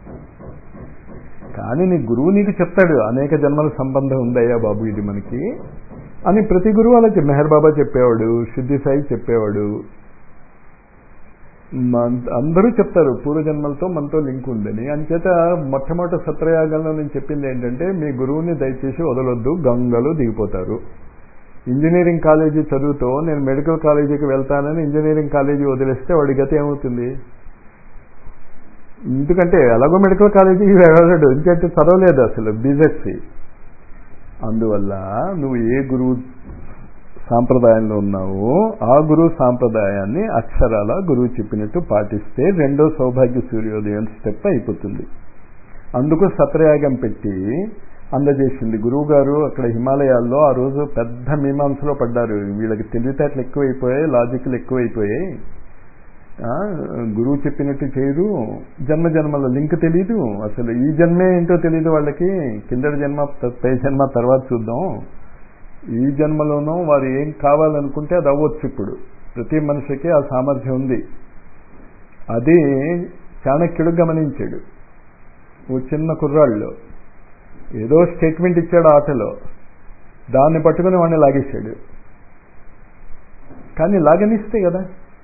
కానీ నీ గురువు నీకు చెప్తాడు అనేక జన్మల సంబంధం ఉందయ్యా బాబు ఇది మనకి అని ప్రతి గురువు అలా చెప్- మెహర్ బాబా చెప్పేవాడు సిద్ధి సాయి చెప్పేవాడు మన- అందరూ చెప్తారు పూర్వజన్మలతో మనతో లింక్ ఉందని అంచేత మొట్టమొదటి సత్రయాగంలో నేను చెప్పింది ఏంటంటే మీ గురువుని దయచేసి వదలొద్దు గంగలో దిగిపోతారు ఇంజనీరింగ్ కాలేజీ చదువుతో నేను మెడికల్ కాలేజీకి వెళ్తానని ఇంజనీరింగ్ కాలేజీ వదిలేస్తే వాడి గతి ఏమవుతుంది ఎందుకంటే ఎలాగో మెడికల్ కాలేజీకి వెళ్ళాడు ఎందుకంటే చదవలేదు అసలు బీజెస్సీ అందువల్ల నువ్వు ఏ గురువు సాంప్రదాయంలో ఉన్నావో ఆ గురువు సాంప్రదాయాన్ని అక్షరాల గురువు చెప్పినట్టు పాటిస్తే రెండో సౌభాగ్య సూర్యోదయం స్టెప్ అయిపోతుంది అందుకు సత్రయాగం పెట్టి అందజేసింది గురువు గారు అక్కడ హిమాలయాల్లో ఆ రోజు పెద్ద మీమాంసలో పడ్డారు వీళ్ళకి తెలివితేటలు ఎక్కువైపోయాయి లాజిక్లు ఎక్కువైపోయాయి ఆ, గురువు చెప్పినట్టు చేయరు జన్మ జన్మల లింక్ తెలీదు అసలు ఈ జన్మే ఏంటో తెలియదు వాళ్ళకి కిందటి జన్మ పై జన్మ తర్వాత చూద్దాం ఈ జన్మలోనూ వారు ఏం కావాలనుకుంటే అది అవ్వచ్చు ఇప్పుడు ప్రతి మనిషికి ఆ సామర్థ్యం ఉంది అది చాణక్యుడు గమనించాడు ఓ చిన్న కుర్రాళ్ళు ఏదో స్టేట్మెంట్ ఇచ్చాడు ఆటలో దాన్ని పట్టుకుని వాడిని లాగేశాడు కానీ లాగనిస్తే కదా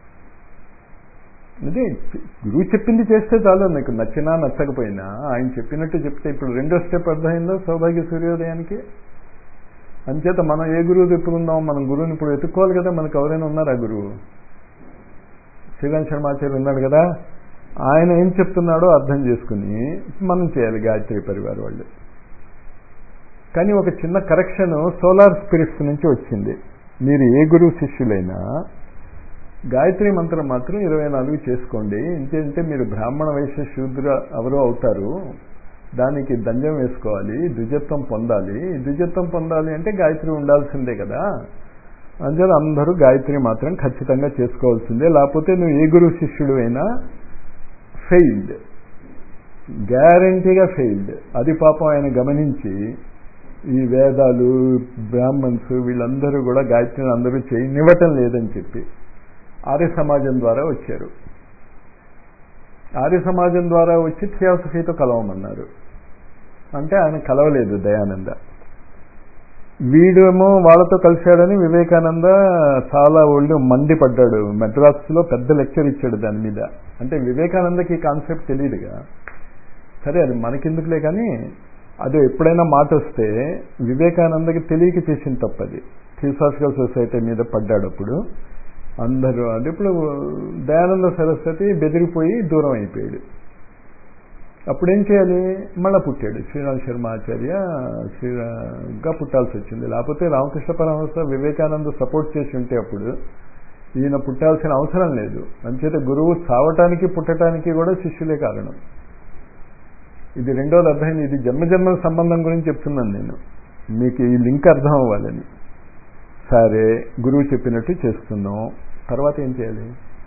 అదే గురువు చెప్పింది చేస్తే చాలు నీకు నచ్చినా నచ్చకపోయినా ఆయన చెప్పినట్టు చెప్తే ఇప్పుడు రెండో స్టెప్ అర్థమైందో సౌభాగ్య సూర్యోదయానికి అంచేత మనం ఏ గురువు చెప్పుకుందాం మనం గురువుని ఇప్పుడు వెతుక్కోవాలి కదా మనకు ఎవరైనా ఉన్నారా గురువు శ్రీరామ్ శర్మాచార్య ఉన్నాడు కదా ఆయన ఏం చెప్తున్నాడో అర్థం చేసుకుని మనం చేయాలి గాయత్రి పరివార్ వాళ్ళు కానీ ఒక చిన్న కరెక్షన్ సోలార్ స్పిరిట్స్ నుంచి వచ్చింది మీరు ఏ గురువు శిష్యులైనా గాయత్రి మంత్రం మాత్రం ఇరవై నాలుగు చేసుకోండి ఇంకేంటే మీరు బ్రాహ్మణ వైశ్య శూద్ర ఎవరో అవుతారు దానికి దంజం వేసుకోవాలి ద్విజత్వం పొందాలి ద్విజత్వం పొందాలి అంటే గాయత్రి ఉండాల్సిందే కదా అంచేత అందరూ గాయత్రి మాత్రం ఖచ్చితంగా చేసుకోవాల్సిందే లేకపోతే నువ్వు ఏ గురువు శిష్యుడు అయినా ఫెయిల్డ్ గ్యారంటీగా ఫెయిల్డ్ అది పాపం ఆయన గమనించి ఈ వేదాలు బ్రాహ్మణ్స్ వీళ్ళందరూ కూడా గాయత్రిని అందరూ చేయనివ్వటం లేదని చెప్పి ఆర్య సమాజం ద్వారా వచ్చారు ఆర్య సమాజం ద్వారా వచ్చి థియాసఫీతో కలవమన్నారు అంటే ఆయన కలవలేదు దయానంద వీడేమో వాళ్ళతో కలిశాడని వివేకానంద చాలా ఒళ్ళు మండిపడ్డాడు మెడ్రాస్లో పెద్ద లెక్చర్ ఇచ్చాడు దాని మీద అంటే వివేకానందకి ఈ కాన్సెప్ట్ తెలియదుగా సరే అది మనకెందుకులే కానీ అది ఎప్పుడైనా మాట వస్తే వివేకానందకి తెలియక చేసిన తప్పది థియోసాఫికల్ సొసైటీ మీద పడ్డాడు అప్పుడు అందరూ అంటే ఇప్పుడు దయానంద సరస్వతి బెదిరిపోయి దూరం అయిపోయాడు అప్పుడు ఏం చేయాలి మళ్ళా పుట్టాడు శ్రీరామ్ శర్మ ఆచార్య శ్రీగా పుట్టాల్సి వచ్చింది లేకపోతే రామకృష్ణ పరమహంస వివేకానంద సపోర్ట్ చేసి ఉంటే అప్పుడు ఈయన పుట్టాల్సిన అవసరం లేదు అంచేత గురువు చావటానికి పుట్టడానికి కూడా శిష్యులే కారణం ఇది రెండోది అర్థమైంది ఇది జన్మజన్మల సంబంధం గురించి చెప్తున్నాను నేను మీకు ఈ లింక్ అర్థం అవ్వాలని సరే గురువు చెప్పినట్టు చేస్తున్నాం తర్వాత ఏం చేయాలి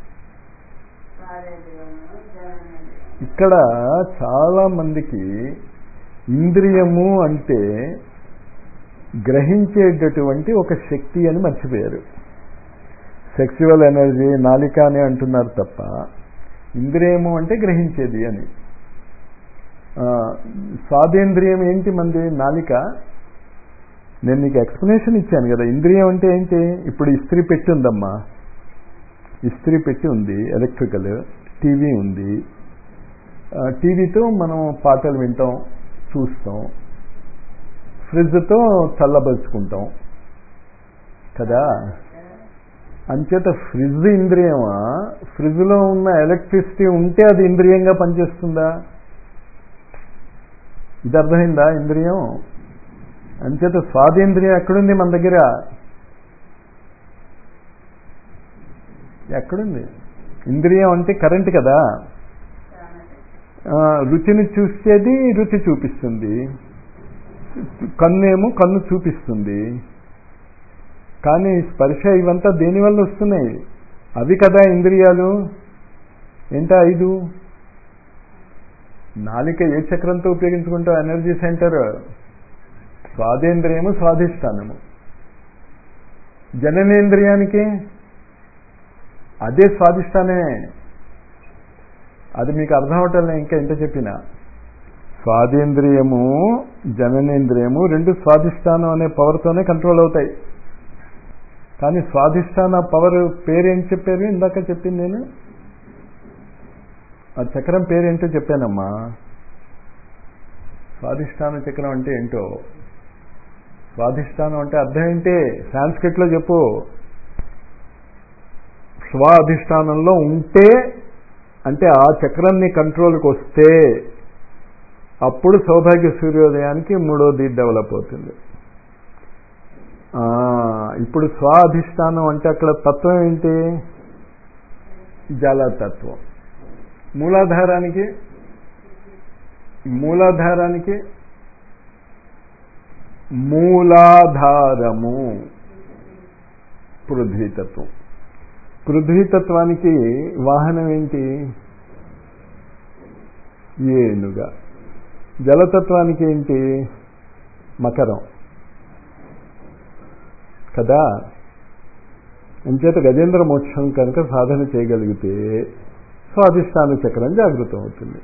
ఇక్కడ చాలా మందికి ఇంద్రియము అంటే గ్రహించేటటువంటి ఒక శక్తి అని మర్చిపోయారు సెక్సువల్ ఎనర్జీ నాలిక అని అంటున్నారు తప్ప ఇంద్రియము అంటే గ్రహించేది అని స్వాదేంద్రియం ఏంటి మంది నాలిక నేను నీకు ఎక్స్ప్లెనేషన్ ఇచ్చాను కదా ఇంద్రియం అంటే ఏంటి ఇప్పుడు ఇస్త్రీ పెట్టి ఉందమ్మా ఇస్త్రీ పెట్టి ఉంది ఎలక్ట్రికల్ టీవీ ఉంది టీవీతో మనం పాటలు వింటాం చూస్తాం ఫ్రిడ్జ్తో చల్లబరుచుకుంటాం కదా అంచేత ఫ్రిడ్జ్ ఇంద్రియమా ఫ్రిడ్జ్లో ఉన్న ఎలక్ట్రిసిటీ ఉంటే అది ఇంద్రియంగా పనిచేస్తుందా ఇది అర్థమైందా ఇంద్రియం అంచేత స్వాదేంద్రియం ఎక్కడుంది మన దగ్గర ఎక్కడుంది ఇంద్రియం అంటే కరెంట్ కదా రుచిని చూసేది రుచి చూపిస్తుంది కన్నేమో కన్ను చూపిస్తుంది కానీ స్పర్శ ఇవంతా దేనివల్ల వస్తున్నాయి అవి కదా ఇంద్రియాలు ఏంటా ఐదు నాలిక ఏ చక్రంతో ఉపయోగించుకుంటాం ఎనర్జీ సెంటర్ స్వాదేంద్రియము స్వాధిష్టానము జననేంద్రియానికి అదే స్వాధిష్టానమే అది మీకు అర్థం అవటం ఇంకా ఎంత చెప్పినా స్వాదేంద్రియము జననేంద్రియము రెండు స్వాధిష్టానం అనే పవర్తోనే కంట్రోల్ అవుతాయి కానీ స్వాధిష్టాన పవర్ పేరేం చెప్పారు ఇందాక చెప్పింది నేను ఆ చక్రం పేరేంటో చెప్పానమ్మా స్వాధిష్టాన చక్రం అంటే ఏంటో స్వాధిష్టానం అంటే అర్థం ఏంటి సాంస్క్రిట్లో చెప్పు స్వాధిష్టానంలో ఉంటే అంటే ఆ చక్రాన్ని కంట్రోల్కి వస్తే అప్పుడు సౌభాగ్య సూర్యోదయానికి మూడోది డెవలప్ అవుతుంది ఇప్పుడు స్వాధిష్టానం అంటే అక్కడ తత్వం ఏంటి జలతత్వం మూలాధారానికి మూలాధారానికి మూలాధారము పృథ్వీతత్వం పృథ్వీతత్వానికి వాహనం ఏంటి ఏనుగా జలతత్వానికి ఏంటి మకరం కదా అంచేత గజేంద్ర మోక్షం కనుక సాధన చేయగలిగితే స్వాధిష్టాన చక్రం జాగృతం అవుతుంది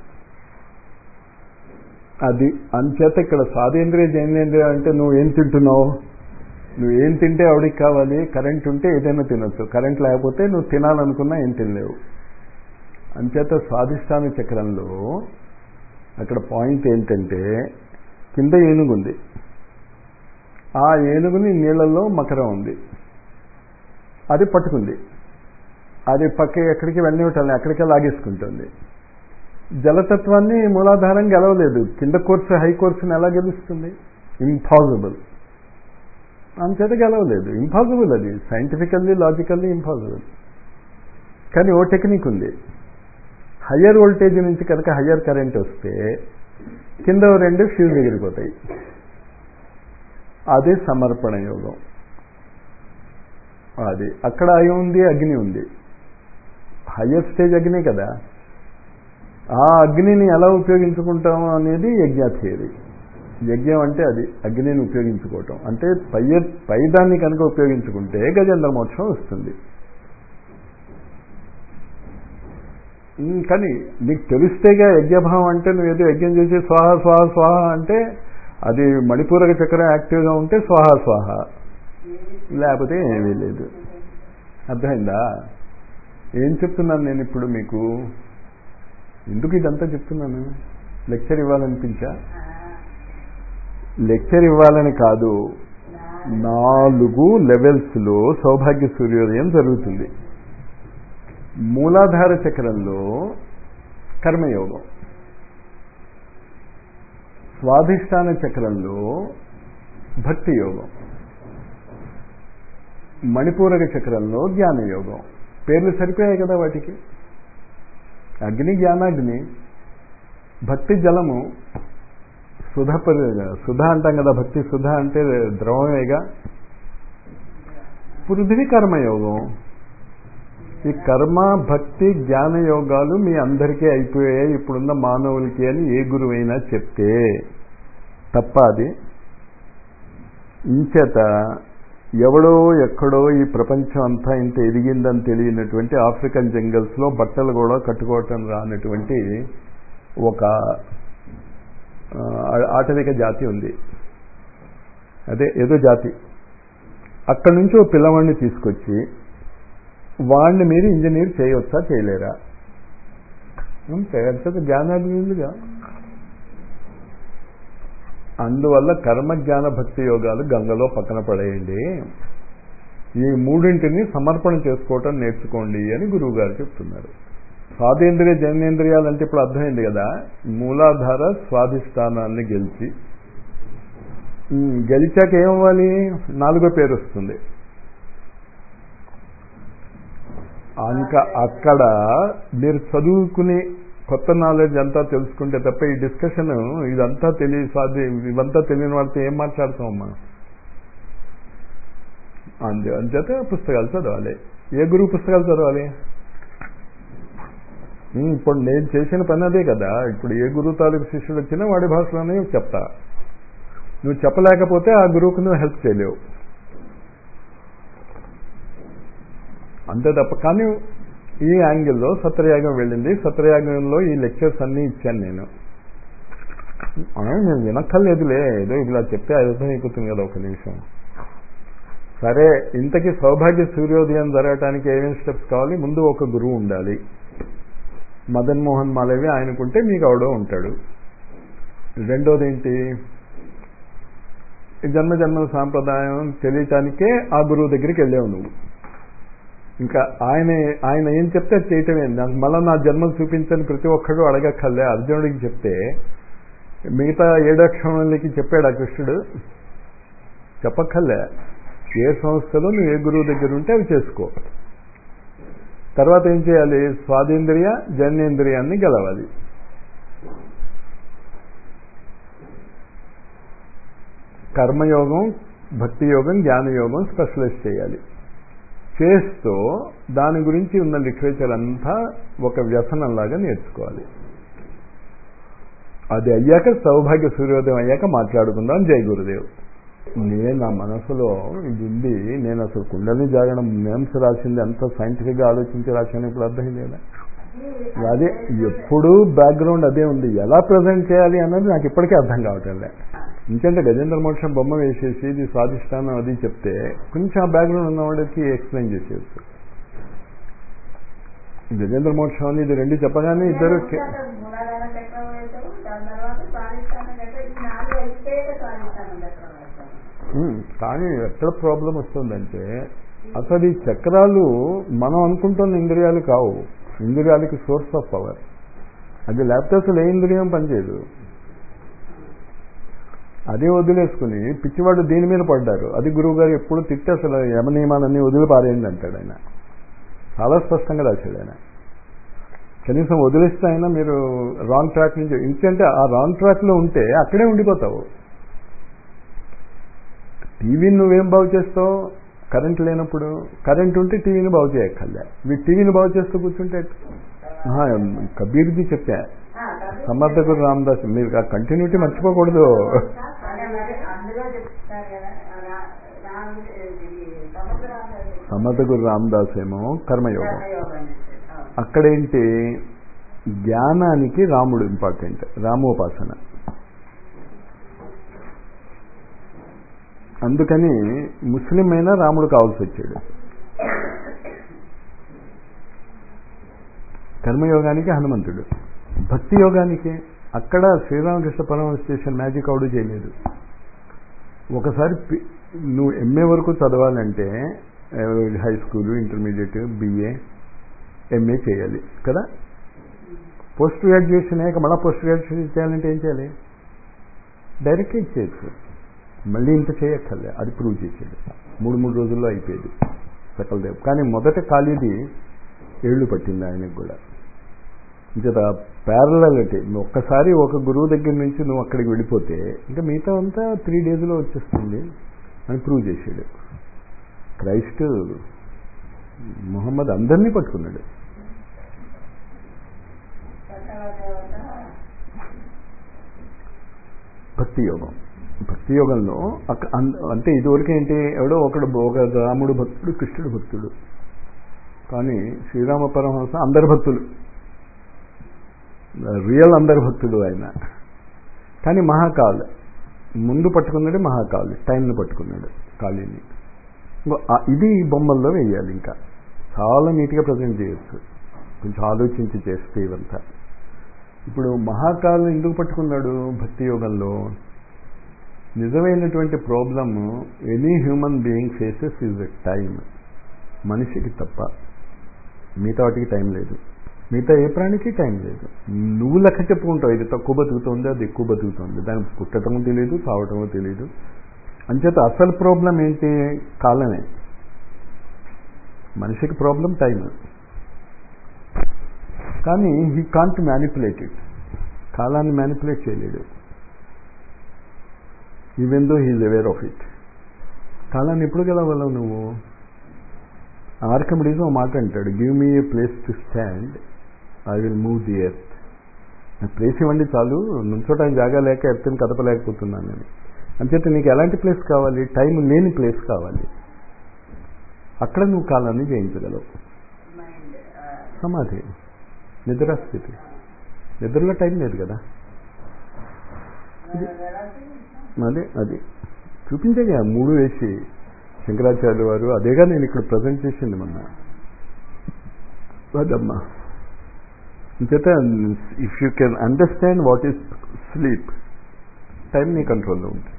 అది అంచేత ఇక్కడ స్వాదేంద్రియ జైనేంద్రియ అంటే నువ్వు ఏం తింటున్నావు నువ్వు ఏం తింటే ఆవిడికి కావాలి కరెంట్ ఉంటే ఏదైనా తినొచ్చు కరెంట్ లేకపోతే నువ్వు తినాలనుకున్నా ఏం తినలేవు అంచేత స్వాధిష్టాన చక్రంలో అక్కడ పాయింట్ ఏంటంటే కింద ఏనుగు ఉంది ఆ ఏనుగుని నీళ్ళల్లో మకరం ఉంది అది పట్టుకుంది అది పక్క ఎక్కడికి వెళ్ళనివ్వటం అక్కడికే లాగేసుకుంటుంది జలతత్వాన్ని మూలాధారం గెలవలేదు కింద కోర్సు హై కోర్సుని ఎలా గెలుస్తుంది ఇంపాసిబుల్ అంచేత గెలవలేదు ఇంపాసిబుల్ అది సైంటిఫికల్లీ లాజికల్లీ ఇంపాసిబుల్ కానీ ఓ టెక్నిక్ ఉంది హయ్యర్ వోల్టేజ్ నుంచి కనుక హయ్యర్ కరెంట్ వస్తే కింద రెండు ఫ్యూజ్ ఎగిరిపోతాయి అదే సమర్పణ యోగం అది అక్కడ అయి ఉంది అగ్ని ఉంది హయ్యర్ స్టేజ్ అగ్ని కదా ఆ అగ్నిని ఎలా ఉపయోగించుకుంటాము అనేది యజ్ఞ థియరీ యజ్ఞం అంటే అది అగ్నిని ఉపయోగించుకోవటం అంటే పై పైదాన్ని కనుక ఉపయోగించుకుంటే గజేంద్ర మోక్షం వస్తుంది ఉమ్, కానీ నీకు తెలిస్తేగా యజ్ఞభావం అంటే నువ్వు ఏదో యజ్ఞం చేసి స్వాహ స్వాహ స్వాహ అంటే అది మణిపూరక చక్రం యాక్టివ్గా ఉంటే స్వాహ స్వాహ లేకపోతే ఏమీ లేదు అర్థమైందా ఏం చెప్తున్నాను నేను ఇప్పుడు మీకు ఎందుకు ఇదంతా చెప్తున్నాను లెక్చర్ ఇవ్వాలనిపించా లెక్చర్ ఇవ్వాలని కాదు నాలుగు లెవెల్స్లో సౌభాగ్య సూర్యోదయం జరుగుతుంది మూలాధార చక్రంలో కర్మయోగం స్వాధిష్టాన చక్రంలో భక్తి యోగం మణిపూరక చక్రంలో జ్ఞానయోగం పేర్లు సరిపోయాయి కదా వాటికి అగ్ని జ్ఞానాగ్ని భక్తి జలము సుధ పరి సుధ అంటాం కదా భక్తి సుధ అంటే ద్రవమేగా పృథివీ కర్మయోగం ఈ కర్మ భక్తి జ్ఞాన యోగాలు మీ అందరికీ అయిపోయాయి ఇప్పుడున్న మానవులకి అని ఏ గురువైనా చెప్తే తప్ప అది ఇంచేత ఎవడో ఎక్కడో ఈ ప్రపంచం అంతా ఇంత ఎదిగిందని తెలియనటువంటి ఆఫ్రికన్ జంగల్స్లో బట్టలు కూడా కట్టుకోవటం రానటువంటి ఒక ఆ, ఆటవిక జాతి ఉంది అదే ఏదో జాతి అక్కడి నుంచి ఓ పిల్లవాడిని తీసుకొచ్చి వాడిని మీరు ఇంజనీర్ చేయవచ్చా చేయలేరా అంతే అంతే జ్ఞానాలు ఉందిగా అందువల్ల కర్మ జ్ఞాన భక్తి యోగాలు గంగలో పక్కన పడేయండి ఈ మూడింటిని సమర్పణ చేసుకోవటం నేర్చుకోండి అని గురువు గారు చెప్తున్నారు స్వాదేంద్రియ జనేంద్రియాలు అంటే ఇప్పుడు అర్థమైంది కదా మూలాధార స్వాధిష్టానాన్ని గెలిచి ఉమ్, గెలిచాక ఏమవ్వాలి నాలుగో పేరు వస్తుంది ఇంకా అక్కడ మీరు చదువుకుని కొత్త నాలెడ్జ్ అంతా తెలుసుకుంటే తప్ప ఈ డిస్కషన్ ఇదంతా తెలియ సాధ్య ఇవంతా తెలియని వాళ్ళతో ఏం మాట్లాడతామమ్మా అందు అంచేత పుస్తకాలు చదవాలి ఏ గురువు పుస్తకాలు చదవాలి ఉమ్, ఇప్పుడు నేను చేసిన పని అదే కదా ఇప్పుడు ఏ గురువు తాలూకు శిష్యుడు వచ్చినా వాడి భాషలోనే చెప్తా నువ్వు చెప్పలేకపోతే ఆ గురువుకు నువ్వు హెల్ప్ చేయలేవు అంతే తప్ప కానీ ఈ యాంగిల్లో సత్రయాగం వెళ్ళింది సత్రయాగంలో ఈ లెక్చర్స్ అన్నీ ఇచ్చాను నేను ఆ, నేను వినక్కర్లేదులే ఏదో ఇలా చెప్తే అర్థమైపోతుంది కదా ఒక నిమిషం సరే ఇంతకీ సౌభాగ్య సూర్యోదయం జరగటానికి ఏమేమి స్టెప్స్ కావాలి ముందు ఒక గురువు ఉండాలి మదన్ మోహన్ మాలవి ఆయనకుంటే మీకు అవడో ఉంటాడు రెండోది ఏంటి ఈ జన్మ జన్మ సాంప్రదాయం తెలియటానికే ఆ గురువు దగ్గరికి వెళ్ళావు నువ్వు ఇంకా ఆయన ఆయన ఏం చెప్తే అది చేయటమే నాకు మళ్ళీ నా జన్మలు చూపించని ప్రతి ఒక్కడు అడగక్కర్లే అర్జునుడికి చెప్తే మిగతా ఏడక్షరాలకి చెప్పాడు ఆ కృష్ణుడు చెప్పక్కర్లే ఏ సంస్థలో నువ్వు ఏ గురువు దగ్గర ఉంటే అవి చేసుకో తర్వాత ఏం చేయాలి స్వాదేంద్రియ జన్నేంద్రియాన్ని గెలవాలి కర్మయోగం భక్తి యోగం జ్ఞానయోగం స్పెషలైజ్ చేయాలి చేస్తూ దాని గురించి ఉన్న లిటరేచర్ అంతా ఒక వ్యసనంలాగా నేర్చుకోవాలి అది అయ్యాక సౌభాగ్య సూర్యోదయం అయ్యాక మాట్లాడుకుందాం జై గురుదేవ్ నేను నా మనసులో ఇది ఉంది నేను అసలు కుండలిని జాగడం నేమ్స్ రాసింది అంత సైంటిఫిక్గా ఆలోచించి రాశాను ఇప్పుడు అర్థమైంది కదా అదే ఎప్పుడు బ్యాక్గ్రౌండ్ అదే ఉంది ఎలా ప్రజెంట్ చేయాలి అన్నది నాకు ఇప్పటికీ అర్థం కావట్లే ఇంకంటే గజేంద్ర మోక్షం బొమ్మ వేసేసి ఇది స్వాధిష్టానం అది చెప్తే కొంచెం ఆ బ్యాక్గ్రౌండ్ ఉన్నవాడికి ఎక్స్ప్లెయిన్ చేసేయచ్చు గజేంద్ర మోక్షం అని ఇది రెండు చెప్పగానే ఇద్దరు కే- మూలాధార చక్రం వేశారు దాని తర్వాత స్వాధిష్టానం చక్రం ఈ నాలుగు అయిపోయాక స్వాధిష్టానం చక్రం వేశారు ఉమ్, కానీ ఎక్కడ ప్రాబ్లం వస్తుందంటే అసలు ఈ చక్రాలు మనం అనుకుంటున్న ఇంద్రియాలు కావు ఇంద్రియాలకి సోర్స్ ఆఫ్ పవర్ అది లేకపోతే అసలు ఏ ఇంద్రియం పనిచేయదు అదే వదిలేసుకుని పిచ్చివాడు దీని మీద పడ్డారు అది గురువు గారు ఎప్పుడు తిట్టి అసలు యమ నియమాలన్నీ వదిలి పారేయండి అంటాడు ఆయన చాలా స్పష్టంగా రాశాడు ఆయన కనీసం వదిలేస్తే అయినా మీరు రాంగ్ ట్రాక్ నుంచి ఎందుకంటే ఆ రాంగ్ ట్రాక్లో ఉంటే అక్కడే ఉండిపోతావు టీవీని నువ్వేం బాగు చేస్తావు కరెంట్ లేనప్పుడు కరెంట్ ఉంటే టీవీని బాగు చేయక్కర్లే మీరు టీవీని బాగు చేస్తూ కూర్చుంటే ఆహా, కబీర్ది చెప్పా సమర్థ గురు రామదాస్ మీరు ఆ కంటిన్యూటీ మర్చిపోకూడదు అదే మరి అందులో చెప్తారు కదా రా- రాముడు ఇది సముద్రాలు సమర్థ గురు రామదాస్ ఏమో కర్మయోగం కర్మయోగం చేస్తారు. అవును. అక్కడేంటి జ్ఞానానికి రాముడు ఇంపార్టెంట్ రామోపాసన అందుకని ముస్లిం అయినా రాముడు కావాల్సి వచ్చాడు కర్మయోగానికి హనుమంతుడు భక్తి యోగానికి అక్కడ శ్రీరామకృష్ణ పరమహంస చేసిన మ్యాజిక్ అవుడు చేయలేదు ఒకసారి పి- నువ్వు ఎంఏ వరకు చదవాలంటే high school intermediate BA MA చేయాలి కదా పోస్ట్ గ్రాడ్యుయేషన్ అయ్యాక మళ్ళీ పోస్ట్ గ్రాడ్యుయేషన్ చేయాలంటే ఏం చేయాలి డైరెక్ట్గా చేయొచ్చు మళ్ళీ ఇంత చేయక్కర్లే అది ప్రూవ్ చేసేది మూడు మూడు రోజుల్లో అయిపోయేది సకలదేవ్ కానీ మొదట ఖాళీది ఏళ్ళు పట్టింది ఆయనకు కూడా ఇంకేత ప్యారలాలిటీ ఒక్కసారి ఒక గురువు దగ్గర నుంచి నువ్వు అక్కడికి వెళ్ళిపోతే ఇంకా మిగతా అంతా త్రీ డేస్లో వచ్చేస్తుంది అని ప్రూవ్ చేశాడు క్రైస్ట్ మొహమ్మద్ అందరినీ పట్టుకున్నాడు సకల దేవత భక్తి యోగం భక్తి యోగంలో అక్క- అన్- అంటే ఇదివరకు ఏంటి ఎవడో ఒకడు ఒక రాముడు భక్తుడు కృష్ణుడు భక్తుడు కానీ శ్రీరామ పరమహంస అందరి భక్తులు రియల్ అందరి భక్తుడు ఆయన కానీ మహాకాల్ ముందు పట్టుకున్నాడు మహాకాల్ టైంని పట్టుకున్నాడు కాళీని ఇంకో ఆ- ఇది ఈ బొమ్మల్లో వేయాలి ఇంకా చాలా నీట్గా ప్రజెంట్ చేయొచ్చు కొంచెం ఆలోచించి చేస్తే ఇవంతా ఇప్పుడు మహాకాలు ఎందుకు పట్టుకున్నాడు భక్తి యోగంలో నిజమైనటువంటి problem any human being faces is a time మనిషికి తప్ప మిగతా వాటికి టైం లేదు మిగతా ఏ ప్రాణికి టైం లేదు నువ్వు లెక్క చెప్పుకుంటావు ఇది తక్కువ బతుకుతుంది అది ఎక్కువ బతుకుతుంది దానికి పుట్టటము తెలియదు చావటము తెలియదు అంచేత అసలు ప్రాబ్లం ఏంటి కాలమే మనిషికి ప్రాబ్లం టైం కానీ హీ కాంట్ మ్యానిపులేట్ ఇట్ కాలాన్ని మ్యానిపులేట్ చేయలేడు even though he aware of it కాలాన్ని ఎప్పుడు గెలవగలవు నువ్వు ఆర్కమిడీస్ ఒక మాట అంటాడు give me a place to stand I will move the earth నాకు ప్లేస్ ఇవ్వండి చాలు నుంచోటానికి జాగా లేక ఎర్త్ని కదపలేకపోతున్నాను నేను అంచేత నీకు ఎలాంటి ప్లేస్ కావాలి టైం లేని ప్లేస్ కావాలి అక్కడ నువ్వు కాలాన్ని జయించగలవు మైండ్ సమాధి నిద్రాస్థితి నిద్రలో టైం లేదు కదా అదే అది చూపించగా మూడు వేసి శంకరాచార్య వారు అదేగా నేను ఇక్కడ ప్రజెంట్ చేసింది మొన్న అదమ్మా ఇంచేత if you can understand what is sleep time నీ కంట్రోల్లో ఉంది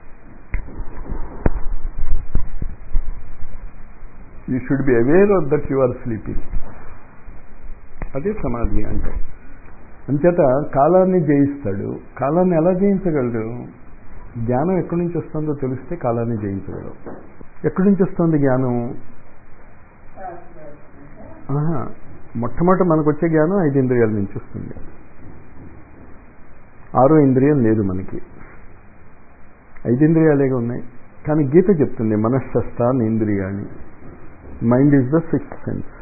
you should be aware of that you are sleeping అదే సమాధి అంటే అంచేత కాలాన్ని జయిస్తాడు కాలాన్ని ఎలా జయించగలడు జ్ఞానం ఎక్కడి నుంచి వస్తుందో తెలిస్తే కాలాన్ని జయించగలవు ఎక్కడి నుంచి వస్తుంది జ్ఞానం ఆహా మొట్టమొదట మనకు వచ్చే జ్ఞానం ఐదు ఇంద్రియాల నుంచి వస్తుంది ఆరో ఇంద్రియం లేదు మనకి ఐదు ఇంద్రియాలేగా ఉన్నాయి కానీ గీత చెప్తుంది మనశ్శస్తాన్ ఇంద్రియాన్ని mind is the sixth sense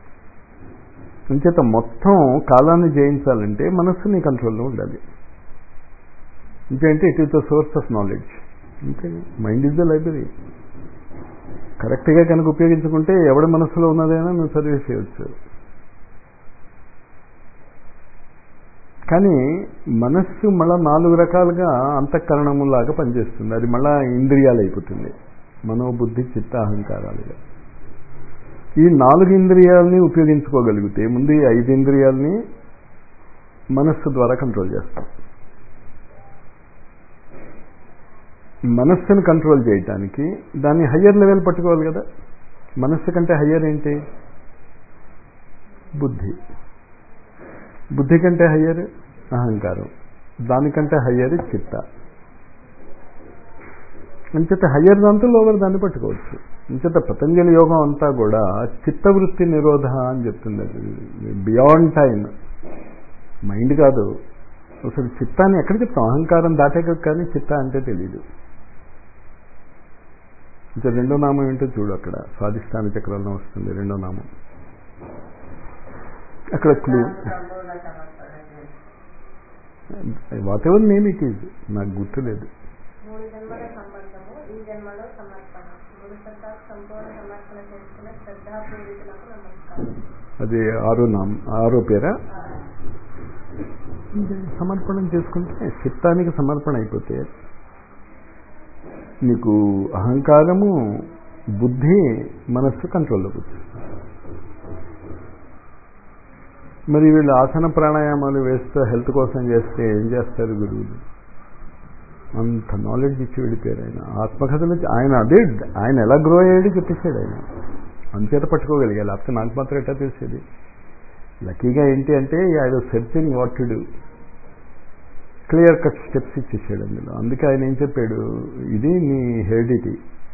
అంచేత మొత్తం కాలాన్ని జయించాలంటే మనస్సు నీ కంట్రోల్లో ఉండాలి ఇంకేంటే it is the source of knowledge అంతే మైండ్ ఈజ్ ద లైబ్రరీ కరెక్ట్గా కనుక ఉపయోగించుకుంటే ఎవడి మనస్సులో ఉన్నదైనా నువ్వు చదివేసేయచ్చు కానీ మనస్సు మళ్ళా నాలుగు రకాలుగా అంతఃకరణములాగా పనిచేస్తుంది అది మళ్ళా ఇంద్రియాలు అయిపోతుంది మనోబుద్ధి చిత్త అహంకారాలుగా ఈ నాలుగు ఇంద్రియాలని ఉపయోగించుకోగలిగితే ముందు ఈ ఐదు ఇంద్రియాలని మనస్సు ద్వారా కంట్రోల్ చేస్తాం మనస్సును కంట్రోల్ చేయటానికి దాన్ని హయ్యర్ లెవెల్ పట్టుకోవాలి కదా మనస్సు కంటే హయ్యర్ ఏంటి బుద్ధి బుద్ధి కంటే హయ్యర్ అహంకారం దానికంటే హయ్యర్ చిత్త అంచేత హయ్యర్ దాంతో లోవర్ దాన్ని పట్టుకోవచ్చు అంచేత పతంజలి యోగం అంతా కూడా చిత్తవృత్తి నిరోధ అని చెప్తుంది అది బియాండ్ టైం మైండ్ కాదు అసలు చిత్తాన్ని ఎక్కడ చెప్తాం అహంకారం దాటాక కానీ చిత్త అంటే తెలియదు ఇంకా రెండో నామం ఏంటో చూడు అక్కడ స్వాధిష్టాన చక్రంలో వస్తుంది రెండో నామం అక్కడ క్లూ సంపూర్ణ సమర్పణ whatever name it is నాకు గుర్తులేదు మూడు జన్మల సంబంధము ఈ జన్మలో సమర్పణ మూడు శతాబ్ద సంపూర్ణ సమర్పణ చేసుకున్న శ్రద్ధాపూరితులకు నమస్కారం అది ఆరో నామ్ ఆరో పేరా సమర్పణం చేసుకుంటే చిత్తానికి సమర్పణ అయిపోతే నీకు అహంకారము బుద్ధి మనస్సు కంట్రోల్లోకి వచ్చింది మరి వీళ్ళు ఆసన ప్రాణాయామాలు వేస్తూ హెల్త్ కోసం చేస్తే ఏం చేస్తారు గురువులు అంత నాలెడ్జ్ ఇచ్చి వెళ్ళిపోయారు ఆయన ఆత్మకథలు ఆయన అదే ఆయన ఎలా గ్రో అయ్యాడు చెప్పేశాడు ఆయన అంచేత పట్టుకోగలిగా లేకపోతే నాకు మాత్రం ఎట్టా తెలిసేది లక్కీగా ఏంటి అంటే I was searching what to do clear cut steps ఇచ్చేసాడు అందులో అందుకే ఆయన ఏం చెప్పాడు ఇది నీ heredity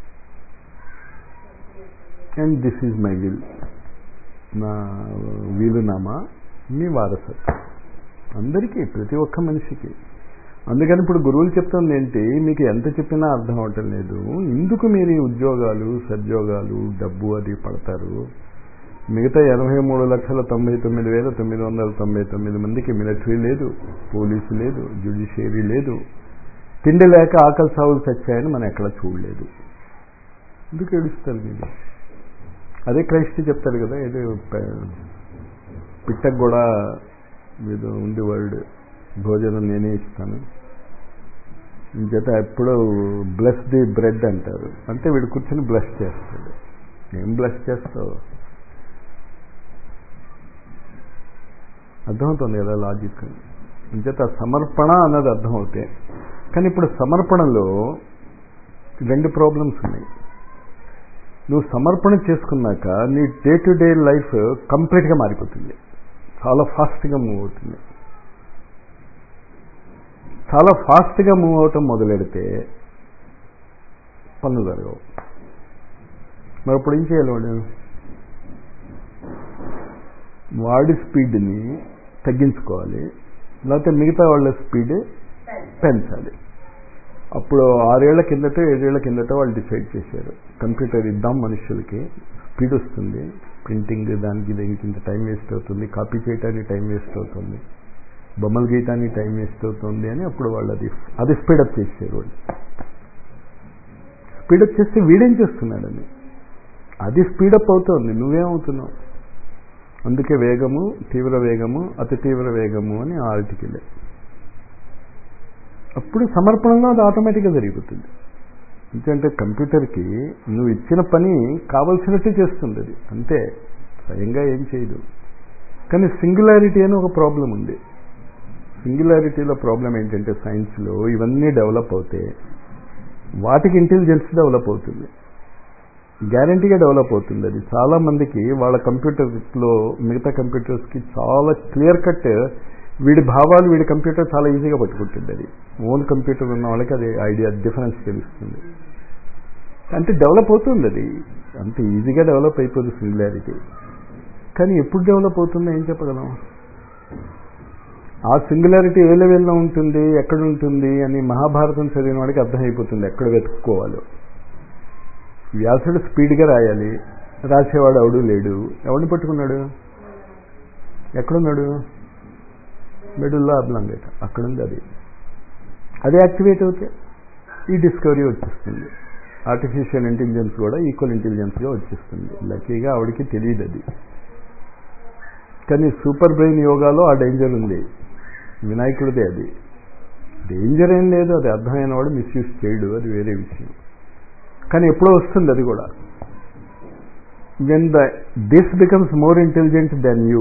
and this is my will నా వీలునామా మీ వారసత్వం అందరికీ ప్రతి ఒక్క మనిషికి అందుకని ఇప్పుడు గురువులు చెప్తుంది ఏంటి మీకు ఎంత చెప్పినా అర్థం అవటం లేదు ఎందుకు మీరు ఈ ఉద్యోగాలు సద్యోగాలు డబ్బు అది పడతారు మిగతా ఎనభై మూడు లక్షల తొంభై తొమ్మిది వేల తొమ్మిది వందల తొంభై తొమ్మిది మందికి మిలిటరీ లేదు పోలీసు లేదు జ్యుడిషియరీ లేదు తిండి లేక ఆకలి సాగులు చచ్చాయని మనం ఎక్కడ చూడలేదు ఎందుకు ఏడుస్తారు మీరు అదే క్రైస్ట్ చెప్తారు కదా ఏదో పిట్టకు కూడా ఏదో ఉంది వర్డ్ భోజనం నేనే ఇస్తాను ఇంచేత ఎప్పుడూ బ్లెస్ ది బ్రెడ్ అంటారు అంటే వీడు కూర్చొని బ్లెస్ చేస్తాడు ఏం బ్లెస్ చేస్తావు అర్థమవుతుంది కదా లాజిక్ ఇంచేత సమర్పణ అన్నది అర్థమవుతాయి కానీ ఇప్పుడు సమర్పణలో రెండు ప్రాబ్లమ్స్ ఉన్నాయి నువ్వు సమర్పణ చేసుకున్నాక నీ డే టు డే లైఫ్ కంప్లీట్గా మారిపోతుంది చాలా ఫాస్ట్గా మూవ్ అవుతుంది చాలా ఫాస్ట్గా మూవ్ అవటం మొదలెడితే పనులు జరగవు మరి అప్పుడు ఏం చేయాలి వాడు వాడి స్పీడ్ని తగ్గించుకోవాలి లేకపోతే మిగతా వాళ్ళ స్పీడ్ పెంచాలి అప్పుడు ఆరేళ్ల కిందట ఏడేళ్ల కిందట వాళ్ళు డిసైడ్ చేశారు కంప్యూటర్ ఇద్దాం మనుషులకి స్పీడ్ వస్తుంది ప్రింటింగ్ దానికి దీనికి ఇంత టైం వేస్ట్ అవుతుంది కాపీ చేయడానికి టైం వేస్ట్ అవుతుంది బొమ్మలు గీయటానికి టైం వేస్ట్ అవుతుంది అని అప్పుడు వాళ్ళు అది అది స్పీడప్ చేశారు వాళ్ళు స్పీడప్ చేస్తే వీడేం చేస్తున్నాడని అది స్పీడప్ అవుతుంది నువ్వేమవుతున్నావు అందుకే వేగము తీవ్ర వేగము అతి తీవ్ర వేగము అని ఆర్టికలే అప్పుడు సమర్పణలో అది ఆటోమేటిక్గా జరిగిపోతుంది ఎందుకంటే కంప్యూటర్కి నువ్వు ఇచ్చిన పని కావలసినట్టు చేస్తుంది అది అంతే స్వయంగా ఏం చేయదు కానీ సింగులారిటీ అని ఒక ప్రాబ్లం ఉంది సింగులారిటీలో ప్రాబ్లం ఏంటంటే సైన్స్లో ఇవన్నీ డెవలప్ అవుతే వాటికి ఇంటెలిజెన్స్ డెవలప్ అవుతుంది గ్యారంటీగా డెవలప్ అవుతుంది అది చాలా మందికి వాళ్ళ కంప్యూటర్లో మిగతా కంప్యూటర్స్కి చాలా క్లియర్ కట్ వీడి భావాలు వీడి కంప్యూటర్ చాలా ఈజీగా పట్టుకుంటుంది అది ఓన్ కంప్యూటర్ ఉన్న వాళ్ళకి అది ఐడియా డిఫరెన్స్ తెలుస్తుంది అంటే డెవలప్ అవుతుంది అది అంత ఈజీగా డెవలప్ అయిపోతుంది సింగులారిటీ కానీ ఎప్పుడు డెవలప్ అవుతుందో ఏం చెప్పగలం ఆ సింగులారిటీ ఏ లెవెల్లో ఉంటుంది ఎక్కడ ఉంటుంది అని మహాభారతం చదివిన వాడికి అర్థమైపోతుంది ఎక్కడ వెతుక్కోవాలో వ్యాసుడు స్పీడ్గా రాయాలి రాసేవాడు ఎవడు లేడు ఎవడిని పట్టుకున్నాడు ఎక్కడున్నాడు మిడిల్లో అబ్లంగేట అక్కడుంది అది అది యాక్టివేట్ అవుతే ఈ డిస్కవరీ వచ్చేస్తుంది ఆర్టిఫిషియల్ ఇంటెలిజెన్స్ కూడా ఈక్వల్ ఇంటెలిజెన్స్గా వచ్చేస్తుంది లక్కీగా ఆవిడకి తెలియదు అది కానీ సూపర్ బ్రెయిన్ యోగాలో ఆ డేంజర్ ఉంది వినాయకుడిదే అది డేంజర్ ఏం లేదు అది అర్థమైన వాడు మిస్యూజ్ చేయడు అది వేరే విషయం కానీ ఎప్పుడో వస్తుంది అది కూడా when the this becomes more intelligent then you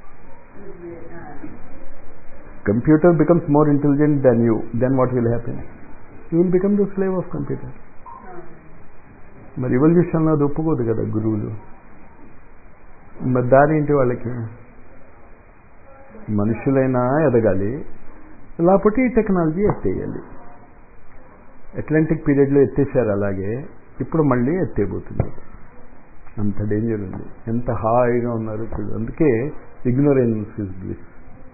computer becomes more intelligent than you, then what will happen? You will become the slave of computer. మరి రివల్యూషన్లో అది ఒప్పుకోదు కదా గురువులు మరి దాని ఏంటి వాళ్ళకి మనుషులైనా ఎదగాలి లేకపోతే ఈ టెక్నాలజీ ఎత్తేయాలి అట్లాంటిక్ పీరియడ్లో ఎత్తేసారు అలాగే ఇప్పుడు మళ్ళీ ఎత్తేయబోతుంది అంత డేంజర్ ఉంది ఎంత హాయిగా ఉన్నారు చూడు అందుకే ఇగ్నోరెన్స్ ఇస్ బ్లిస్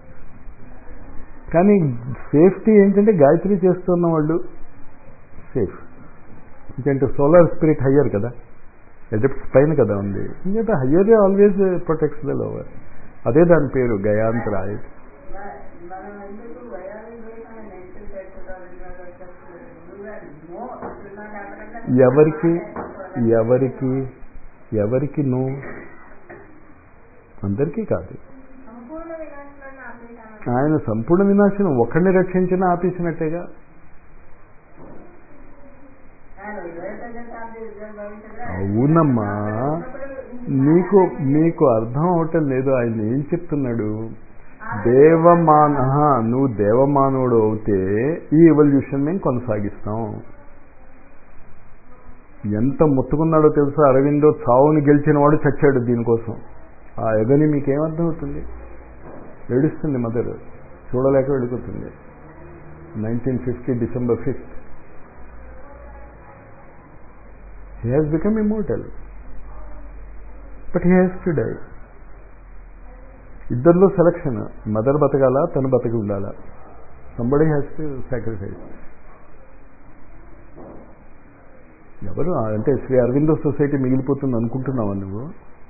కానీ సేఫ్టీ ఏంటంటే గాయత్రి చేస్తున్న వాళ్ళు సేఫ్ ఎందుకంటే సోలార్ స్పిరిట్ హయ్యర్ కదా ఎడిప్ట్స్ పైన కదా ఉంది ఎందుకంటే higher always protects the lower అదే దాని పేరు గయాంతరాయ్ మనం ఎందుకు భయాలు ఎవరికి ఎవరికి ఎవరికి నో అందరికీ కాదు సంపూర్ణ వినాశనాన్ని ఆపేయడానికి ఆయన సంపూర్ణ వినాశనం ఒక్కడిని రక్షించినా ఆపేసినట్టేగా అవునమ్మా నీకు నీకు అర్థం అవటం లేదు ఆయన ఏం చెప్తున్నాడు దేవమాన ఆహా, నువ్వు దేవమానవుడు అవుతే ఈ ఎవల్యూషన్ మేము కొనసాగిస్తాం ఎంత ముట్టుకున్నాడో తెలుసా అరవిందో చావుని గెలిచిన వాడు చచ్చాడు దీనికోసం ఆ ఎగని మీకేమర్థం అవుతుంది ఏడుస్తుంది మదర్ చూడలేక వెళ్ళిపోతుంది nineteen fifty December fifth he has become immortal but he has to die ఇద్దరిలో సెలక్షన్ మదర్ బతకాలా తను బతికి ఉండాలా సంబడి హ్యాస్ టు సాక్రిఫైస్ ఎవరు అంటే శ్రీ అరవిందో సొసైటీ మిగిలిపోతుంది అనుకుంటున్నావా నువ్వు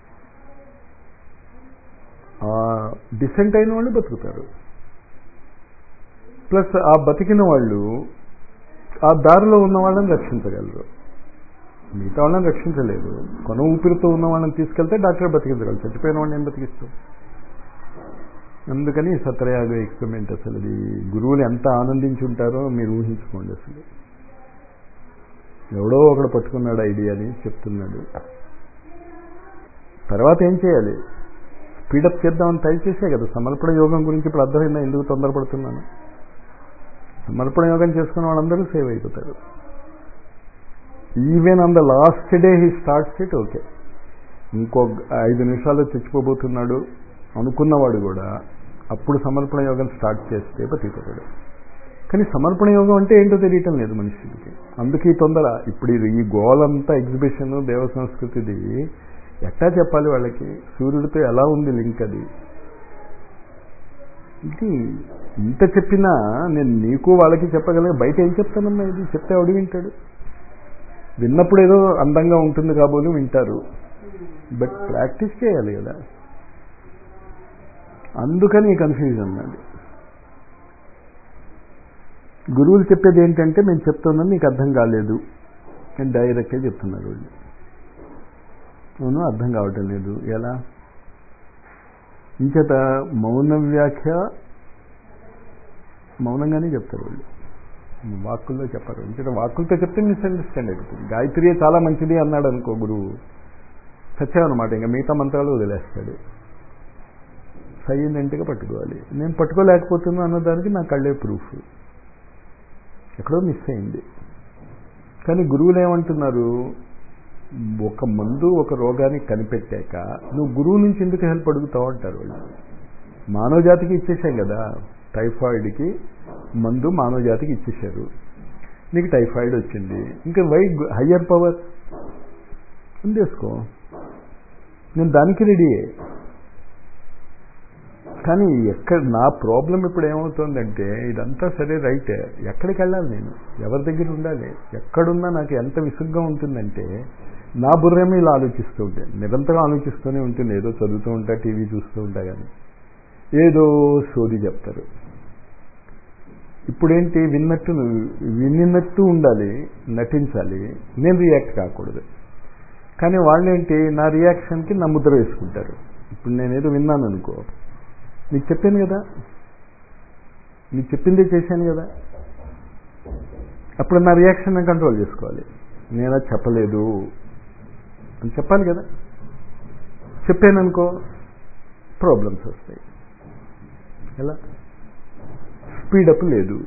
డిసెంట్ అయిన వాళ్ళు బతుకుతారు ప్లస్ ఆ బతికిన వాళ్ళు ఆ దారిలో ఉన్న వాళ్ళని రక్షించగలరు మిగతా వాళ్ళని రక్షించలేదు కొన ఊపిరితో ఉన్న వాళ్ళని తీసుకెళ్తే డాక్టర్ బతికించగలరు చచ్చిపోయిన వాళ్ళని ఏం బతికిస్తాం అందుకని సత్రయాగ ఎక్స్పెరిమెంట్ అసలు అది గురువులు ఎంత ఆనందించి ఉంటారో మీరు ఊహించుకోండి అసలు ఎవడో ఒకడు పట్టుకున్నాడు ఐడియాని చెప్తున్నాడు తర్వాత ఏం చేయాలి స్పీడప్ చేద్దామని ట్రై చేసే కదా సమర్పణ యోగం గురించి ఇప్పుడు అర్థమైందా ఎందుకు తొందరపడుతున్నాను సమర్పణ యోగం చేసుకున్న వాళ్ళందరూ సేవ్ అయిపోతారు even on the last day he starts it okay ఇంకో ఐదు నిమిషాల్లో చచ్చిపోబోతున్నాడు అనుకున్నవాడు కూడా అప్పుడు సమర్పణ యోగం స్టార్ట్ చేస్తే బతికిపోతాడు కానీ సమర్పణ యోగం అంటే ఏంటో తెలియటం లేదు మనుషులకి అందుకే ఈ తొందర ఇప్పుడు ఇది ఈ గోలంతా ఎగ్జిబిషన్ దేవ సంస్కృతిది ఎట్టా చెప్పాలి వాళ్ళకి సూర్యుడితో ఎలా ఉంది లింక్ అది ఇది ఇంత చెప్పినా నేను నీకు వాళ్ళకి చెప్పగలిగే బయట ఏం చెప్తానమ్మా ఇది చెప్తే అడుగు వింటాడు విన్నప్పుడు ఏదో అందంగా ఉంటుంది కాబోలు వింటారు బట్ ప్రాక్టీస్ చేయాలి కదా అందుకని ఈ కన్ఫ్యూజన్ నాది గురువులు చెప్పేది ఏంటంటే మేము చెప్తున్నాం నీకు అర్థం కాలేదు నేను డైరెక్ట్గా చెప్తున్నారు వాళ్ళు అవును అర్థం కావటం లేదు ఎలా ఇంచేత మౌన వ్యాఖ్య మౌనంగానే చెప్తారు వాళ్ళు వాక్కుల్లో చెప్పరు ఇంచేత వాక్కులతో చెప్తే మిస్అండర్స్టాండ్ అయిపోతుంది గాయత్రియే చాలా మంచిది అన్నాడు అనుకో గురువు సత్యమన్నమాట ఇంకా మిగతా మంత్రాలు వదిలేస్తాడు సైలెంట్గా పట్టుకోవాలి నేను పట్టుకోలేకపోతున్నా అన్నదానికి నా కళ్ళే ప్రూఫ్ ఎక్కడో మిస్ అయింది కానీ గురువులు ఏమంటున్నారు ఒక మందు ఒక రోగానికి కనిపెట్టాక నువ్వు గురువు నుంచి ఎందుకు హెల్ప్ అడుగుతావు అంటారు వాళ్ళు మానవ జాతికి ఇచ్చేసాం కదా టైఫాయిడ్కి మందు మానవ జాతికి ఇచ్చేశారు నీకు టైఫాయిడ్ వచ్చింది ఇంకా వై హయ్యర్ పవర్ అందేసుకో నేను దానికి రెడీయే కానీ ఎక్కడ నా ప్రాబ్లం ఇప్పుడు ఏమవుతుందంటే ఇదంతా సరే రైటే ఎక్కడికి వెళ్ళాలి నేను ఎవరి దగ్గర ఉండాలి ఎక్కడున్నా నాకు ఎంత విసుగ్గా ఉంటుందంటే నా బుర్రేమో ఇలా ఆలోచిస్తూ ఉంటే నిరంతరం ఆలోచిస్తూనే ఉంటుంది ఏదో చదువుతూ ఉంటా టీవీ చూస్తూ ఉంటా కానీ ఏదో సోది చెప్తారు ఇప్పుడేంటి విన్నట్టు వినినట్టు ఉండాలి నటించాలి నేను రియాక్ట్ కాకూడదు కానీ వాళ్ళేంటి నా రియాక్షన్కి నా ముద్ర వేసుకుంటారు ఇప్పుడు నేనేదో విన్నాను అనుకో నీకు చెప్పాను కదా నీకు చెప్పిందే చేశాను కదా అప్పుడు నా రియాక్షన్ నేను కంట్రోల్ చేసుకోవాలి నేను అది చెప్పలేదు అని చెప్పాలి కదా చెప్పాను అనుకో ప్రాబ్లమ్స్ వస్తాయి ఎలా స్పీడప్ లేదు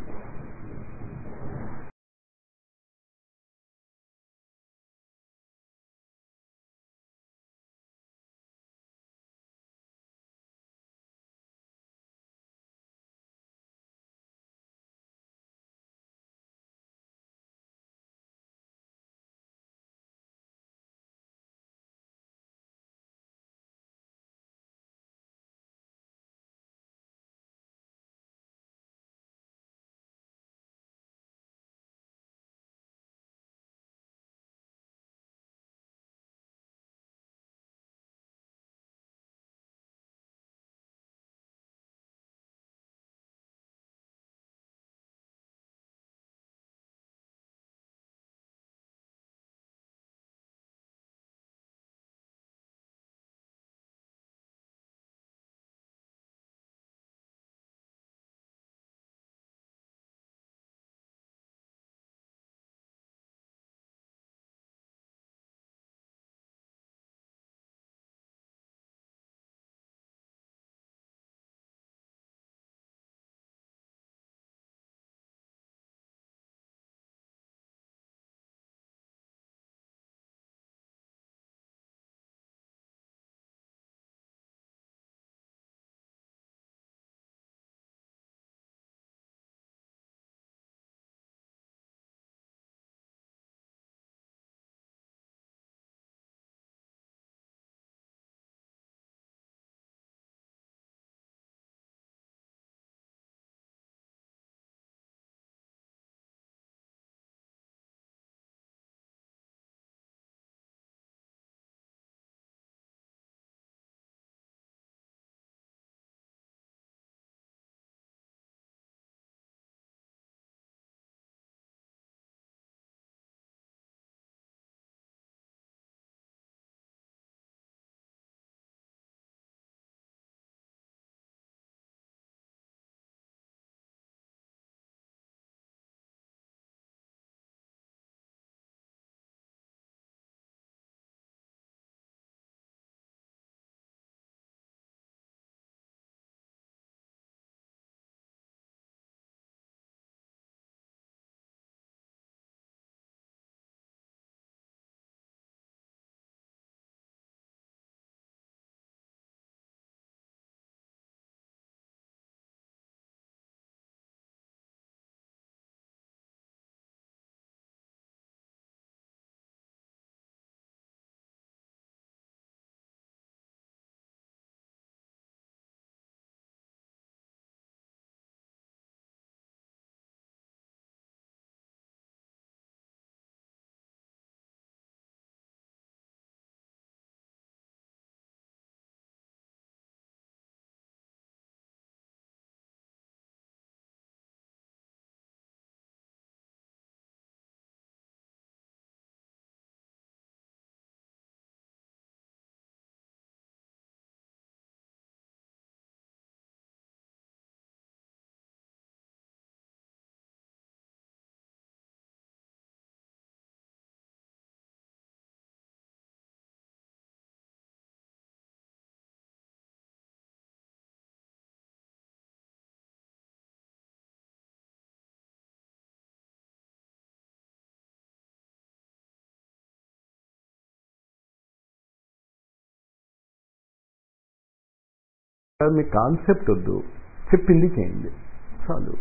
మీ కాన్సెప్ట్ వద్దు చెప్పింది చేయండి చాలు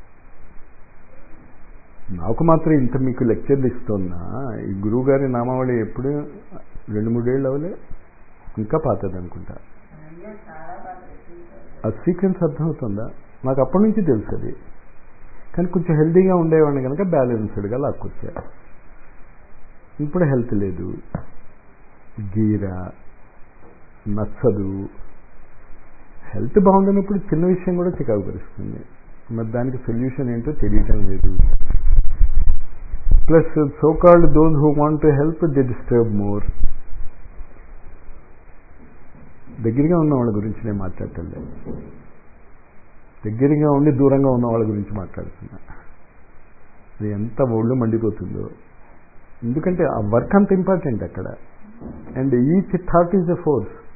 నాకు మాత్రం ఇంత మీకు లెక్చర్లు ఇస్తున్నా ఈ గురువుగారి నామావళి ఎప్పుడు రెండు మూడేళ్ళు అవలే ఇంకా పాతది అనుకుంటా ఆ సీక్వెన్స్ అర్థమవుతుందా నాకు అప్పటి నుంచి తెలుసు అది కానీ కొంచెం హెల్తీగా ఉండేవాడిని కనుక బ్యాలెన్స్డ్గా లాక్కొచ్చా ఇప్పుడు హెల్త్ లేదు గీర నచ్చదు హెల్త్ బాగుండనప్పుడు చిన్న విషయం కూడా చికాకు పరుస్తుంది మరి దానికి సొల్యూషన్ ఏంటో తెలియటం లేదు plus so called those who want to help the disturb more దగ్గరగా ఉన్న వాళ్ళ గురించి నేను మాట్లాడటం లేదు దగ్గరగా ఉండి దూరంగా ఉన్న వాళ్ళ గురించి మాట్లాడుతున్నా అది ఎంత ఒళ్ళు మండిపోతుందో ఎందుకంటే ఆ వర్క్ అంత ఇంపార్టెంట్ అక్కడ and each thought is a force